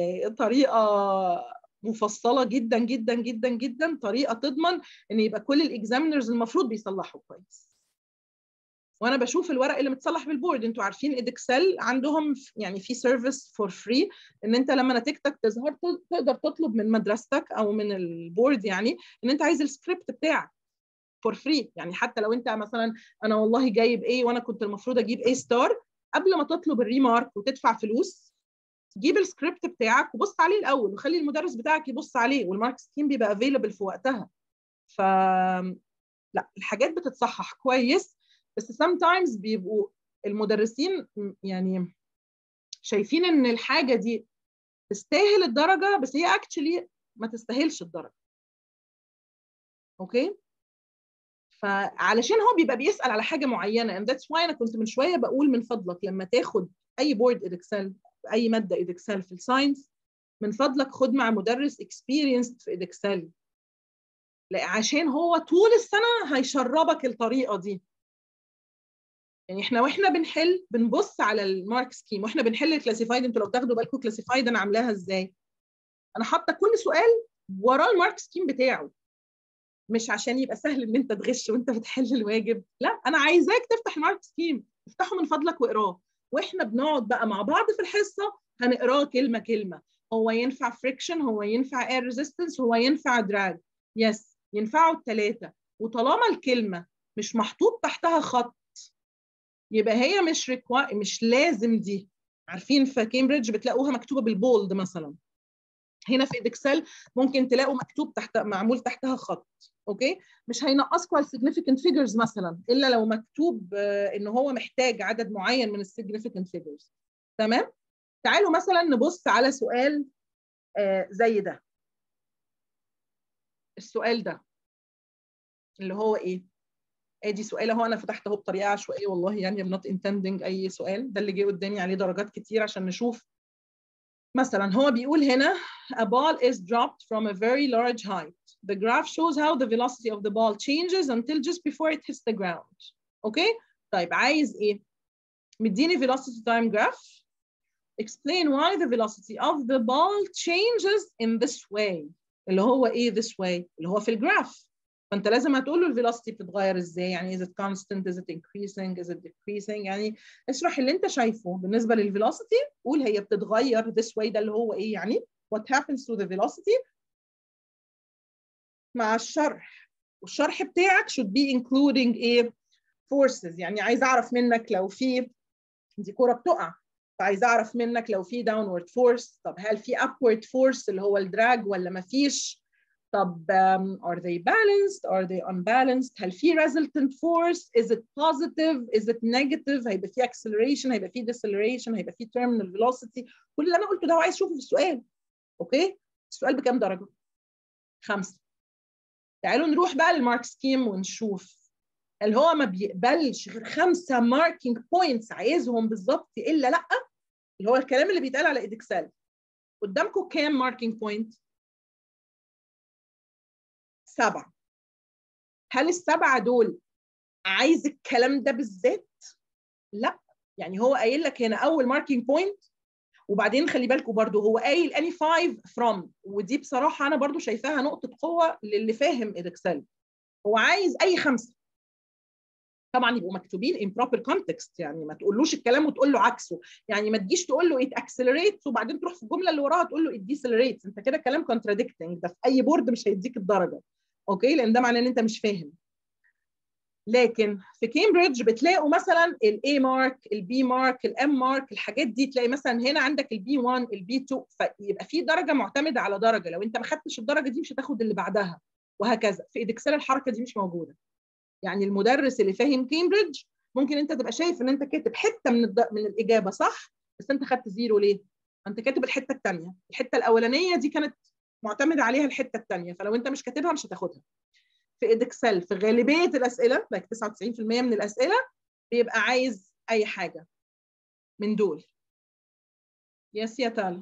بطريقه مفصله جدا جدا جدا جدا طريقه تضمن ان يبقى كل الاكزامينرز المفروض بيصلحوا كويس وانا بشوف الورق اللي متصلح بالبورد انتوا عارفين ادكسل عندهم يعني في سيرفيس فور فري ان انت لما نتيجتك تظهر تقدر تطلب من مدرستك او من البورد يعني ان انت عايز السكريبت بتاعك فور فري يعني حتى لو انت مثلا انا والله جايب ايه وانا كنت المفروض اجيب ايه ستار قبل ما تطلب الريمارك وتدفع فلوس جيب السكريبت بتاعك وبص عليه الاول وخلي المدرس بتاعك يبص عليه والمارك سكيم بيبقى افيلبل في وقتها ف لا الحاجات بتتصحح كويس بس sometimes بيبقوا المدرسين يعني شايفين ان الحاجه دي تستاهل الدرجه بس هي اكشلي ما تستاهلش الدرجه اوكي فعلشان هو بيبقى بيسال على حاجه معينه and that's why انا كنت من شويه بقول من فضلك لما تاخد اي بورد ادكسل اي ماده ادكسل في الساينس من فضلك خد مع مدرس experienced في ادكسل عشان هو طول السنه هيشربك الطريقه دي يعني احنا واحنا بنحل بنبص على المارك سكيم واحنا بنحل الكلاسيفايد انتوا لو تاخدوا بالكم كلاسيفايد انا عاملاها ازاي انا حاطه كل سؤال وراه المارك سكيم بتاعه مش عشان يبقى سهل ان انت تغش وانت بتحل الواجب لا انا عايزاك تفتح المارك سكيم افتحه من فضلك واقراه واحنا بنقعد بقى مع بعض في الحصه هنقراه كلمه كلمه هو ينفع فريكشن هو ينفع اير ريزيستنس هو ينفع دراج يس ينفعوا الثلاثه وطالما الكلمه مش محطوط تحتها خط يبقى هي مش ريكوا... مش لازم دي عارفين في كامبريدج بتلاقوها مكتوبه بالبولد مثلا هنا في الاكسل ممكن تلاقوا مكتوب تحت معمول تحتها خط اوكي مش هينقصكم على significant figures مثلا الا لو مكتوب آه، ان هو محتاج عدد معين من significant figures تمام تعالوا مثلا نبص على سؤال آه، زي ده السؤال ده اللي هو ايه ادي سؤال اهو انا فتحت اهو بطريقه عشوائيه والله يعني I'm not intending اي سؤال ده اللي جه قدامي عليه درجات كتير عشان نشوف مثلا هو بيقول هنا a ball is dropped from a very large height the graph shows how the velocity of the ball changes until just before it hits the ground اوكي طيب عايز ايه مديني velocity time graph explain why the velocity of the ball changes in this way اللي هو ايه this way اللي هو في الجراف فانت لازم هتقول له الفيلوسيتي بتتغير ازاي يعني is it constant is it increasing is it decreasing يعني اشرح اللي انت شايفه بالنسبه للفيلوسيتي قول هي بتتغير this way ده اللي هو ايه يعني what happens to the velocity مع الشرح والشرح بتاعك should be including ايه forces يعني عايز اعرف منك لو في دي كرة بتقع فعايز اعرف منك لو في downward force طب هل في upward force اللي هو الدراج ولا ما فيش طب um, are they balanced are they unbalanced هل في resultant force is it positive is it negative هيبقى في acceleration هيبقى في deceleration هيبقى في terminal velocity كل اللي انا قلته ده هو عايز اشوفه في السؤال اوكي السؤال بكام درجه خمسه تعالوا نروح بقى للمارك سكيم ونشوف هل هو ما بيقبلش غير خمسه ماركينج بوينتس عايزهم بالظبط الا لا اللي هو الكلام اللي بيتقال على ايدكسل قدامكم كام ماركينج بوينت سبعه هل السبعه دول عايز الكلام ده بالذات لا يعني هو قايل لك هنا اول ماركينج بوينت وبعدين خلي بالكم برضو هو قايل اني 5 فروم ودي بصراحه انا برضو شايفاها نقطه قوه للي فاهم الاكسل هو عايز اي خمسه طبعا يبقوا مكتوبين in proper context يعني ما تقولوش الكلام وتقول له عكسه يعني ما تجيش تقول له it accelerates وبعدين تروح في الجمله اللي وراها تقول له it decelerates انت كده كلام contradicting ده في اي بورد مش هيديك الدرجه اوكي لان ده معناه ان انت مش فاهم لكن في كامبريدج بتلاقوا مثلا الاي مارك البي مارك الام مارك الحاجات دي تلاقي مثلا هنا عندك البي 1 البي 2 فيبقى في درجه معتمده على درجه لو انت ما خدتش الدرجه دي مش هتاخد اللي بعدها وهكذا في ايدكسل الحركه دي مش موجوده يعني المدرس اللي فاهم كامبريدج ممكن انت تبقى شايف ان انت كاتب حته من الد... من الاجابه صح بس انت خدت زيرو ليه؟ انت كاتب الحته الثانيه الحته الاولانيه دي كانت معتمده عليها الحته الثانيه فلو انت مش كاتبها مش هتاخدها في ايدكسل في غالبيه الاسئله like 99% من الاسئله بيبقى عايز اي حاجه من دول يس يا تالا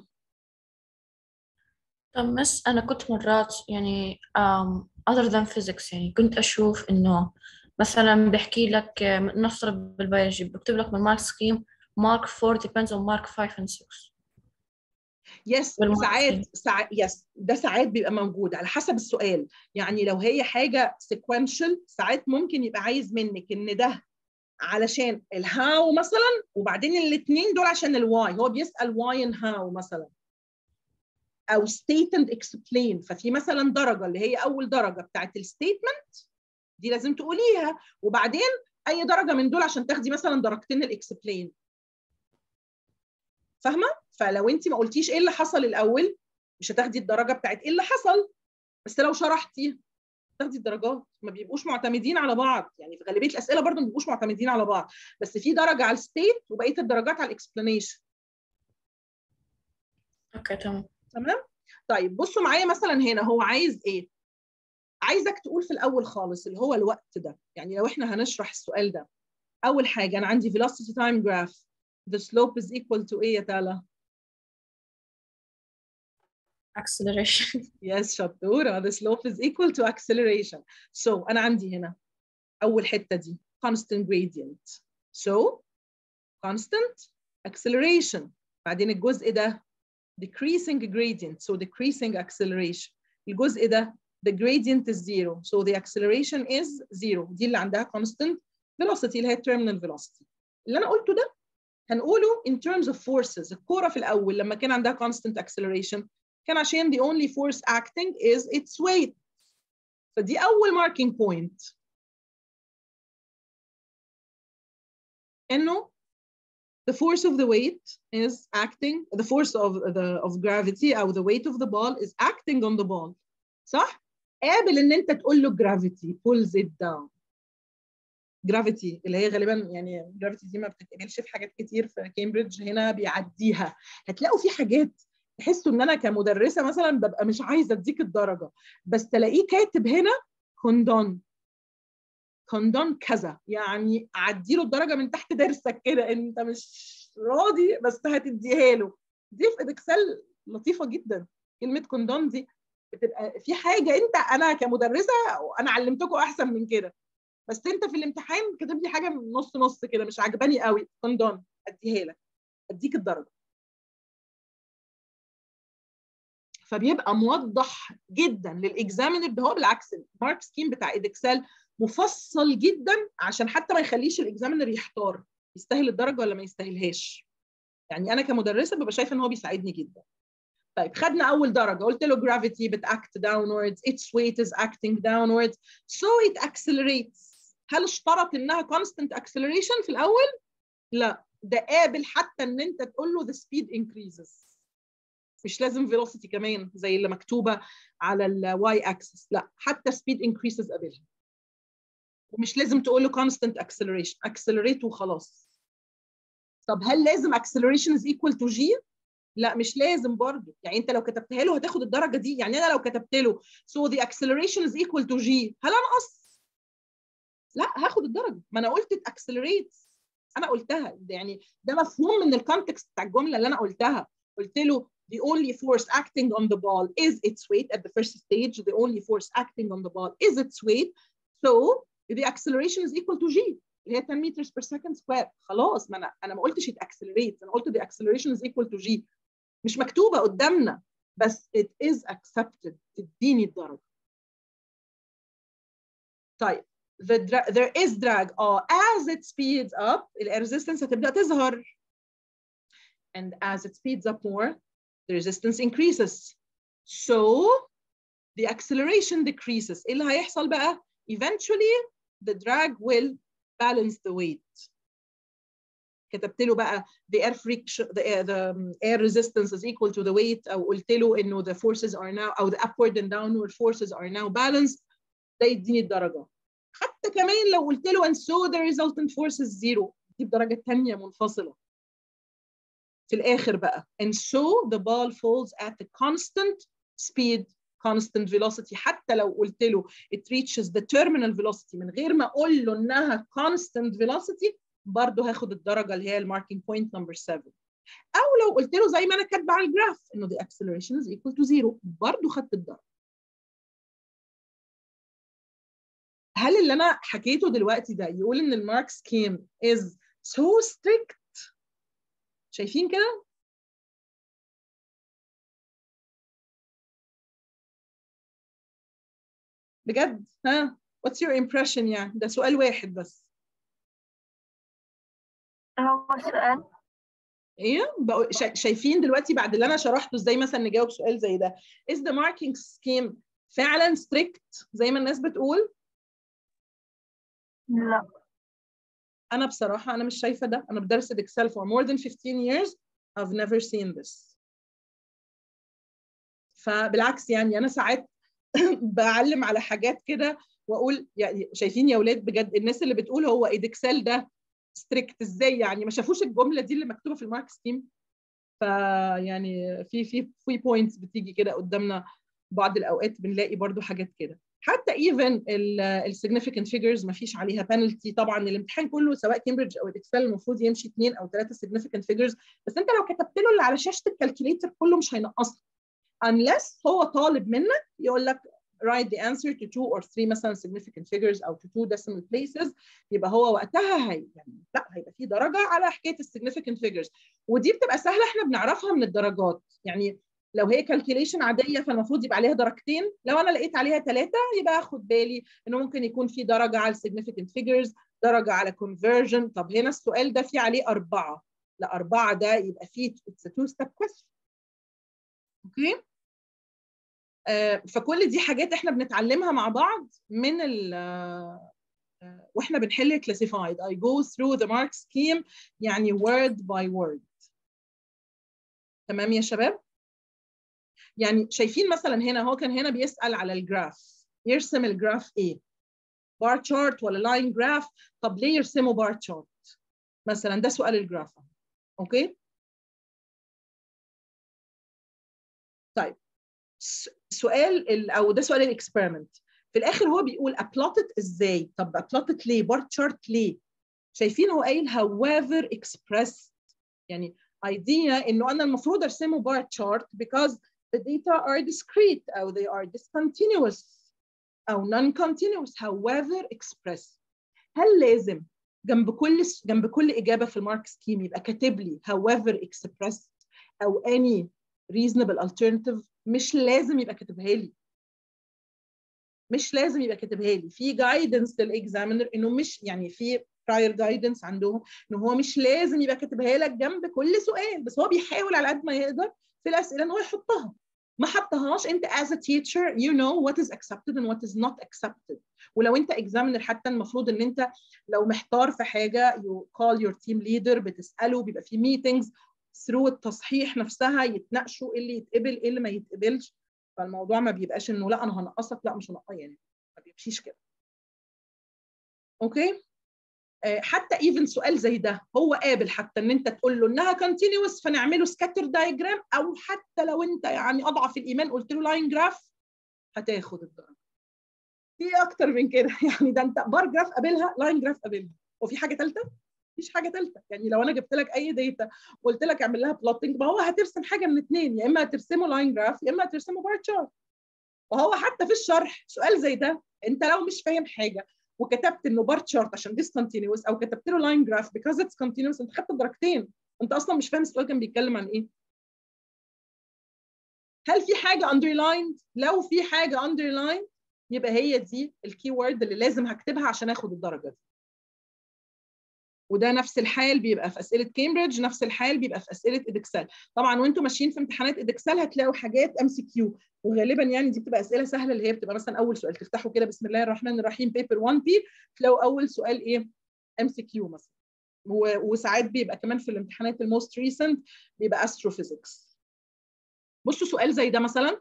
طب بس أنا كنت مرات يعني um, other than physics يعني كنت أشوف إنه مثلا بحكي لك نفترض بالبيولوجي بكتب لك من مارك سكيم مارك 4 depends on مارك 5 and 6 يس ساعات ساعات يس ده ساعات بيبقى موجود على حسب السؤال يعني لو هي حاجه سيكونشال ساعات ممكن يبقى عايز منك ان ده علشان الهاو مثلا وبعدين الاثنين دول عشان الواي هو بيسال واي ان هاو مثلا او state and explain ففي مثلا درجه اللي هي اول درجه بتاعت الستيتمنت دي لازم تقوليها وبعدين اي درجه من دول عشان تاخدي مثلا درجتين الاكسبلين فاهمه فلو انت ما قلتيش ايه اللي حصل الاول مش هتاخدي الدرجه بتاعت ايه اللي حصل بس لو شرحتي تاخدي الدرجات ما بيبقوش معتمدين على بعض يعني في غالبيه الاسئله برضو ما بيبقوش معتمدين على بعض بس في درجه على الستيت وبقيه الدرجات على الاكسبلانيشن اوكي تمام تمام طيب بصوا معايا مثلا هنا هو عايز ايه عايزك تقول في الاول خالص اللي هو الوقت ده يعني لو احنا هنشرح السؤال ده اول حاجه انا عندي velocity time graph the slope is equal to ايه يا تالا acceleration yes شطوره the slope is equal to acceleration so انا عندي هنا اول حته دي constant gradient so constant acceleration بعدين الجزء ده decreasing gradient so decreasing acceleration الجزء ده the gradient is zero so the acceleration is zero دي اللي عندها constant velocity اللي هي terminal velocity اللي انا قلته ده هنقوله in terms of forces الكوره في الاول لما كان عندها constant acceleration كان عشان the only force acting is its weight فدي اول marking point انه the force of the weight is acting the force of the of gravity او the weight of the ball is acting on the ball صح قابل ان انت تقول له gravity pulls it down gravity اللي هي غالبا يعني gravity دي ما بتتقبلش في حاجات كتير في كامبريدج هنا بيعديها هتلاقوا في حاجات تحسوا ان انا كمدرسه مثلا ببقى مش عايزه اديك الدرجه بس تلاقيه كاتب هنا كوندون كوندون كذا يعني اعدي له الدرجه من تحت درسك كده انت مش راضي بس هتديها له دي في اكسل لطيفه جدا كلمه كوندون دي بتبقى في حاجه انت انا كمدرسه انا علمتكم احسن من كده بس انت في الامتحان كاتب لي حاجه نص نص كده مش عجباني قوي كوندون اديها لك اديك الدرجه فبيبقى موضح جدا للاكزامينر ده هو بالعكس المارك سكيم بتاع ايدكسل مفصل جدا عشان حتى ما يخليش الاكزامينر يحتار يستاهل الدرجه ولا ما يستاهلهاش يعني انا كمدرسه ببقى شايفه ان هو بيساعدني جدا طيب خدنا اول درجه قلت له gravity بتact downwards its weight is acting downwards so it accelerates هل اشترط انها constant acceleration في الاول لا ده قابل حتى ان انت تقول له the speed increases مش لازم velocity كمان زي اللي مكتوبه على الواي axis لا حتى speed increases قابلها ومش لازم تقول له constant acceleration accelerate وخلاص طب هل لازم acceleration is equal to g لا مش لازم برضه يعني انت لو كتبتها له هتاخد الدرجه دي يعني انا لو كتبت له so the acceleration is equal to g هل انقص لا هاخد الدرجه ما انا قلت it accelerates انا قلتها يعني ده مفهوم من الكونتكست بتاع الجمله اللي انا قلتها قلت له the only force acting on the ball is its weight at the first stage the only force acting on the ball is its weight so the acceleration is equal to g اللي هي 10 meters per second square خلاص ما انا انا ما قلتش it accelerates انا قلت the acceleration is equal to g مش مكتوبه قدامنا بس it is accepted تديني الدرجه طيب the dra- there is drag اه as it speeds up ال resistance هتبدا تظهر and as it speeds up more the resistance increases so the acceleration decreases ايه اللي هيحصل بقى eventually the drag will balance the weight كتبت له بقى the air friction the air, the air resistance is equal to the weight او قلت له انه the forces are now او the upward and downward forces are now balanced ده يديني الدرجه حتى كمان لو قلت له and so the resultant force is zero دي بدرجه ثانيه منفصله في الاخر بقى and so the ball falls at a constant speed constant velocity حتى لو قلت له it reaches the terminal velocity من غير ما اقول له انها constant velocity برضه هاخد الدرجه اللي هي الماركينج بوينت نمبر 7 او لو قلت له زي ما انا كاتبه على الجراف انه the acceleration is equal to zero برضه خدت الدرجه هل اللي انا حكيته دلوقتي ده يقول ان المارك سكيم is so strict شايفين كده بجد ها what's your impression يعني ده سؤال واحد بس هو السؤال ايه بقوا شا- شايفين دلوقتي بعد اللي انا شرحته ازاي مثلا نجاوب سؤال زي ده is the marking scheme فعلا strict زي ما الناس بتقول لا انا بصراحه انا مش شايفه ده انا بدرس الاكسل for more than 15 years I've never seen this فبالعكس يعني انا ساعات بعلم على حاجات كده واقول يعني شايفين يا اولاد بجد الناس اللي بتقول هو ايدكسل ده ستريكت ازاي يعني ما شافوش الجمله دي اللي مكتوبه في المارك سكيم فيعني في في في بوينتس بتيجي كده قدامنا بعض الاوقات بنلاقي برضو حاجات كده حتى ايفن السيجنفيكانت فيجرز ما فيش عليها بنالتي طبعا الامتحان كله سواء كامبريدج او الاكسل المفروض يمشي اثنين او ثلاثه سيجنفيكانت فيجرز بس انت لو كتبت له اللي على شاشه الكالكوليتر كله مش هينقصك unless هو طالب منك يقول لك write the answer to two or three مثلا significant figures او to two decimal places يبقى هو وقتها هي يعني لا هيبقى في درجه على حكايه السيجنفيكانت figures ودي بتبقى سهله احنا بنعرفها من الدرجات يعني لو هي كالكوليشن عاديه فالمفروض يبقى عليها درجتين لو انا لقيت عليها ثلاثه يبقى اخد بالي انه ممكن يكون في درجه على السيجنفيكانت figures درجه على conversion طب هنا السؤال ده فيه عليه اربعه لا اربعه ده يبقى فيه it's a two step question اوكي آه، فكل دي حاجات احنا بنتعلمها مع بعض من ال واحنا بنحل classified I go through the mark scheme يعني word by word تمام يا شباب يعني شايفين مثلا هنا هو كان هنا بيسأل على الجراف يرسم الجراف ايه بار تشارت ولا لاين جراف طب ليه يرسموا بار تشارت مثلا ده سؤال الجراف اوكي طيب سؤال ال او ده سؤال الاكسبيرمنت في الاخر هو بيقول ابلوتت ازاي طب ابلوتت ليه بار تشارت ليه شايفين هو قايل however expressed يعني idea انه انا المفروض ارسمه بار تشارت because the data are discrete او they are discontinuous او non-continuous however expressed هل لازم جنب كل جنب كل اجابه في المارك سكيم يبقى كاتب لي however expressed او any reasonable alternative مش لازم يبقى كاتبها لي مش لازم يبقى كاتبها لي في جايدنس للاكزامينر انه مش يعني في prior guidance عندهم ان هو مش لازم يبقى كاتبها لك جنب كل سؤال بس هو بيحاول على قد ما يقدر في الاسئله ان هو يحطها ما حطهاش انت as a teacher you know what is accepted and what is not accepted ولو انت examiner حتى المفروض ان انت لو محتار في حاجه you call your team leader بتساله بيبقى في meetings through التصحيح نفسها يتناقشوا ايه اللي يتقبل ايه اللي ما يتقبلش فالموضوع ما بيبقاش انه لا انا هنقصك لا مش هنقصك يعني ما بيمشيش كده اوكي حتى ايفن سؤال زي ده هو قابل حتى ان انت تقول له انها كونتينوس فنعمله سكاتر دايجرام او حتى لو انت يعني اضعف الايمان قلت له لاين جراف هتاخد الدرجه في اكتر من كده يعني ده انت بار جراف قابلها لاين جراف قابلها وفي حاجه ثالثه مفيش حاجه ثالثه يعني لو انا جبت لك اي داتا وقلت لك اعمل لها بلوتنج ما هو هترسم حاجه من اثنين يا اما هترسمه لاين جراف يا اما هترسمه بار تشارت وهو حتى في الشرح سؤال زي ده انت لو مش فاهم حاجه وكتبت انه بار تشارت عشان discontinuous او كتبت له لاين جراف because it's continuous انت خدت درجتين انت اصلا مش فاهم السؤال كان بيتكلم عن ايه هل في حاجه underlined لو في حاجه underlined يبقى هي دي الكي وورد اللي لازم هكتبها عشان اخد الدرجه دي وده نفس الحال بيبقى في اسئله كامبريدج نفس الحال بيبقى في اسئله ادكسل طبعا وانتم ماشيين في امتحانات ادكسل هتلاقوا حاجات ام سي كيو وغالبا يعني دي بتبقى اسئله سهله اللي هي بتبقى مثلا اول سؤال تفتحوا كده بسم الله الرحمن الرحيم بيبر 1 بي تلاقوا اول سؤال ايه ام سي كيو مثلا وساعات بيبقى كمان في الامتحانات الموست ريسنت بيبقى استروفيزيكس بصوا سؤال زي ده مثلا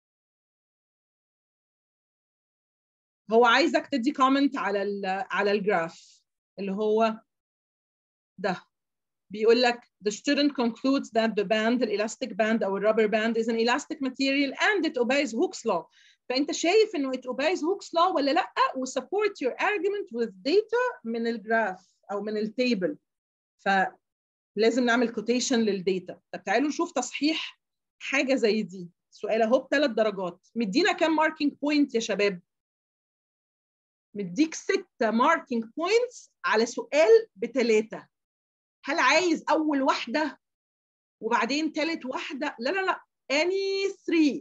هو عايزك تدي كومنت على ال على الجراف اللي هو ده بيقول لك the student concludes that the band elastic band او rubber band is an elastic material and it obeys Hooke's law فانت شايف انه it obeys Hooke's law ولا لا و support your argument with data من الجراف او من التيبل فلازم نعمل quotation للداتا طب تعالوا نشوف تصحيح حاجه زي دي سؤال اهو بثلاث درجات مدينا كام ماركينج بوينت يا شباب مديك ستة ماركينج بوينتس على سؤال بثلاثة هل عايز أول واحدة وبعدين ثالث واحدة لا لا لا any three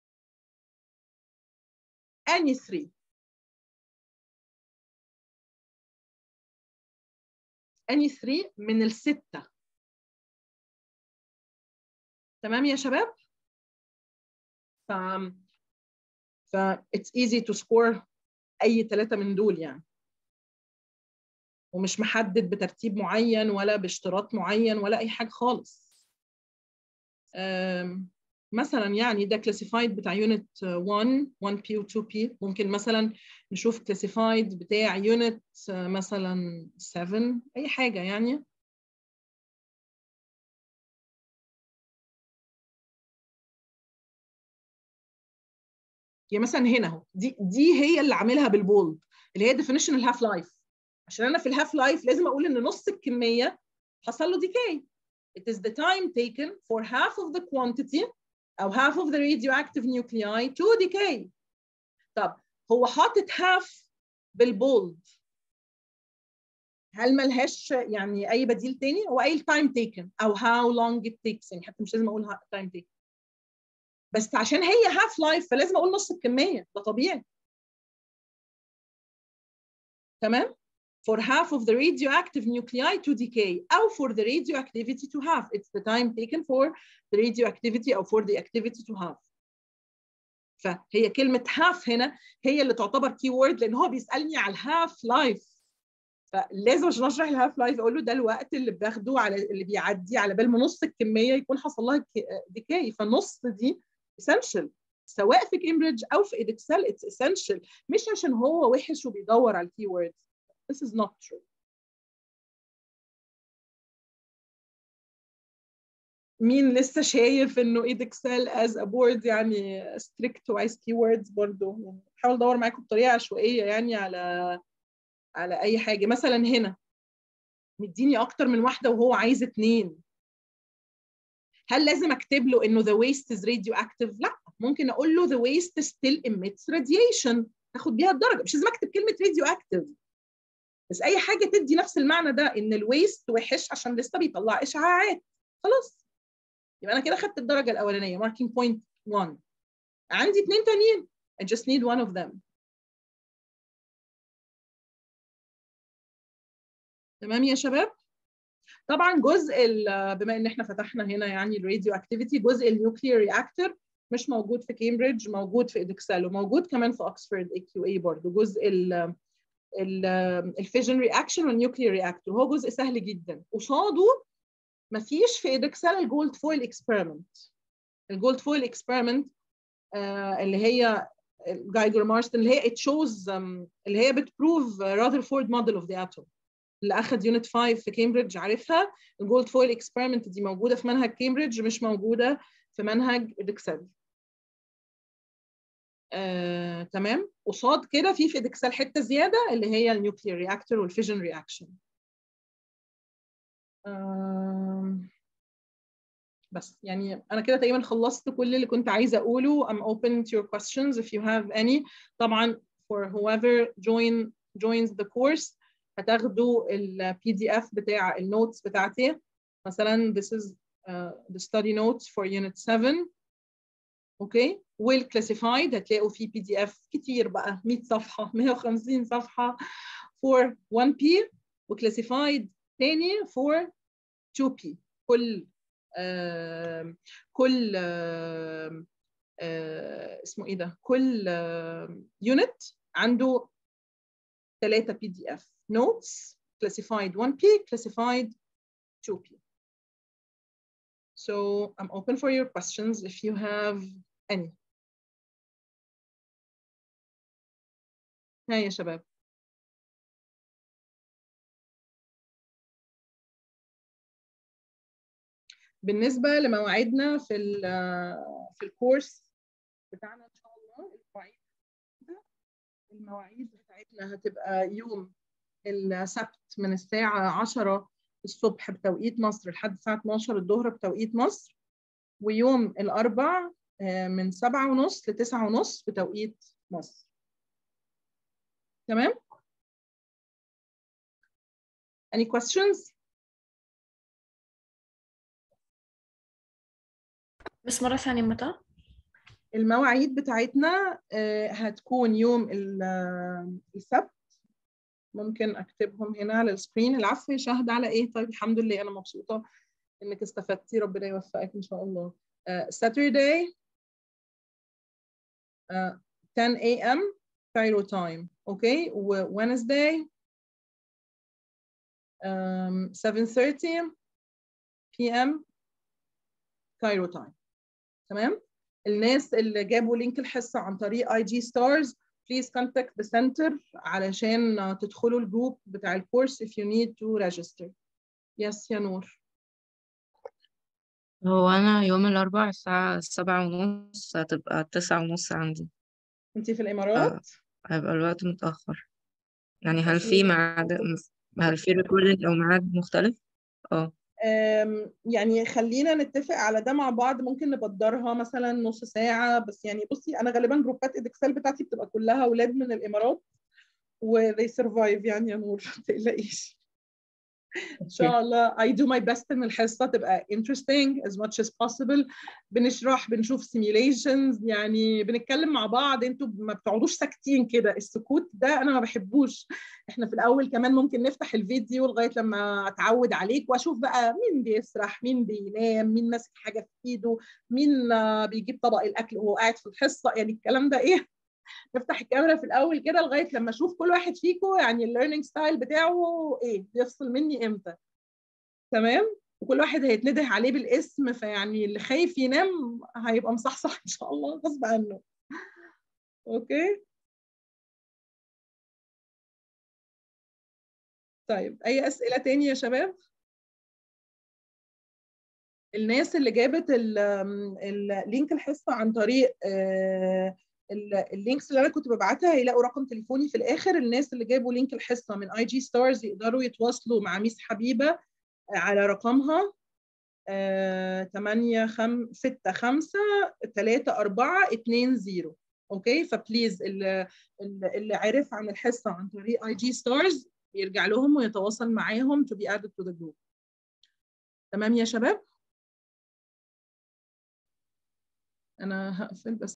any three any three من الستة تمام يا شباب ف ف it's easy to score اي ثلاثه من دول يعني ومش محدد بترتيب معين ولا باشتراط معين ولا اي حاجه خالص مثلا يعني ده كلاسيفايد بتاع يونت 1 1 بي و 2 بي ممكن مثلا نشوف كلاسيفايد بتاع يونت مثلا 7 اي حاجه يعني يعني مثلا هنا اهو دي دي هي اللي عاملها بالبولد اللي هي ديفينيشن الهاف لايف عشان انا في الهاف لايف لازم اقول ان نص الكميه حصل له ديكاي it is the time taken for half of the quantity او half of the radioactive nuclei to decay طب هو حاطط half بالبولد هل ملهاش يعني اي بديل تاني هو قايل time taken او how long it takes يعني حتى مش لازم اقول time taken بس عشان هي هاف لايف فلازم اقول نص الكميه ده طبيعي تمام for half of the radioactive nuclei to decay او for the radioactivity to half it's the time taken for the radioactivity او for the activity to half فهي كلمه هاف هنا هي اللي تعتبر كي وورد لان هو بيسالني على الهاف لايف فلازم عشان اشرح الهاف لايف اقول له ده الوقت اللي باخده على اللي بيعدي على بال ما نص الكميه يكون حصل لها ديكاي فالنص دي essential سواء في كامبريدج او في ادكسل اتس essential مش عشان هو وحش وبيدور على الكي ووردز this is not true مين لسه شايف انه ايد اكسل از ا بورد يعني ستريكت وعايز كي ووردز برضه يعني بحاول ادور معاكم بطريقه عشوائيه يعني على على اي حاجه مثلا هنا مديني اكتر من واحده وهو عايز اتنين هل لازم اكتب له انه the waste is radioactive لا ممكن اقول له the waste still emits radiation تاخد بيها الدرجه مش لازم اكتب كلمه radioactive بس اي حاجه تدي نفس المعنى ده ان الويست وحش عشان لسه بيطلع اشعاعات خلاص يبقى انا كده خدت الدرجه الاولانيه marking point 1 عندي اثنين تانيين I just need one of them تمام يا شباب طبعا جزء بما ان احنا فتحنا هنا يعني الراديو اكتيفيتي جزء النيوكليير رياكتور مش موجود في كامبريدج موجود في ادكسل وموجود كمان في اوكسفورد اي كيو اي برضه جزء ال الفيجن رياكشن والنيوكليير رياكتور هو جزء سهل جدا قصاده مفيش في ادكسل الجولد فويل اكسبيرمنت الجولد فويل اكسبيرمنت اللي هي جايجر مارستن اللي هي it shows um, اللي هي بتبروف راذرفورد موديل اوف ذا اتوم اللي اخذ يونت 5 في كامبريدج عارفها الجولد فويل اكسبيرمنت دي موجوده في منهج كامبريدج مش موجوده في منهج ادكسل آه، تمام قصاد كده في في ادكسل حته زياده اللي هي النيوكليير رياكتور والفيجن رياكشن بس يعني انا كده تقريبا خلصت كل اللي كنت عايزه اقوله I'm open to your questions if you have any طبعا for whoever join joins the course هتاخدوا ال PDF بتاع النوتس بتاعتي مثلا this is uh, the study notes for unit 7 اوكي والكلاسيفايد هتلاقوا فيه بي دي اف كتير بقى 100 صفحه 150 صفحه for 1P وكلاسيفايد تاني for 2P كل آه كل آه آه اسمه ايه ده كل يونت عنده ثلاثة بي دي اف notes classified 1P classified 2P so I'm open for your questions if you have any ها يا شباب بالنسبة لمواعيدنا في ال في الكورس بتاعنا إن شاء الله المواعيد المواعيد بتاعتنا هتبقى يوم السبت من الساعة 10 الصبح بتوقيت مصر لحد الساعة 12 الظهر بتوقيت مصر ويوم الأربع من سبعة ونص لتسعة ونص بتوقيت مصر تمام؟ Any questions? بس مرة ثانية متى؟ المواعيد بتاعتنا هتكون يوم السبت ممكن اكتبهم هنا على السكرين العفو يا شهد على ايه طيب الحمد لله انا مبسوطه انك استفدتي ربنا يوفقك ان شاء الله uh, Saturday uh, 10 a.m. Cairo time okay و Wednesday um, 7:30 p.m. Cairo time تمام الناس اللي جابوا لينك الحصه عن طريق اي جي ستارز please contact the center علشان تدخلوا الجروب بتاع الكورس if you need to register. Yes يا نور. هو أنا يوم الأربعاء الساعة سبعة ونص هتبقى تسعة ونص عندي انتي في الإمارات؟ هيبقى الوقت متأخر يعني هل في ميعاد هل في ريكوردنج أو ميعاد مختلف؟ اه يعني خلينا نتفق على ده مع بعض ممكن نبدرها مثلا نص ساعة بس يعني بصي أنا غالبا جروبات إدكسل بتاعتي بتبقى كلها أولاد من الإمارات و they survive يعني يا نور ما تقلقيش ان شاء الله I do my best ان الحصه تبقى interesting as much as possible بنشرح بنشوف simulations يعني بنتكلم مع بعض انتوا ما بتقعدوش ساكتين كده السكوت ده انا ما بحبوش احنا في الاول كمان ممكن نفتح الفيديو لغايه لما اتعود عليك واشوف بقى مين بيسرح مين بينام مين ماسك حاجه في ايده مين آه، بيجيب طبق الاكل وهو قاعد في الحصه يعني الكلام ده ايه نفتح الكاميرا في الاول كده لغايه لما اشوف كل واحد فيكم يعني الليرنينج ستايل بتاعه ايه بيفصل مني امتى تمام وكل واحد هيتنده عليه بالاسم فيعني اللي خايف ينام هيبقى مصحصح ان شاء الله غصب عنه اوكي طيب اي اسئله تاني يا شباب الناس اللي جابت ال- اللينك الحصه عن طريق آه، ال- اللينكس اللي انا كنت ببعتها هيلاقوا رقم تليفوني في الاخر الناس اللي جابوا لينك الحصه من اي جي ستارز يقدروا يتواصلوا مع ميس حبيبه على رقمها 8 5 6 5 3 4 2 0 اوكي فبليز اللي اللي عرف عن الحصه عن طريق اي جي ستارز يرجع لهم ويتواصل معاهم to be added to the group تمام يا شباب انا هقفل بس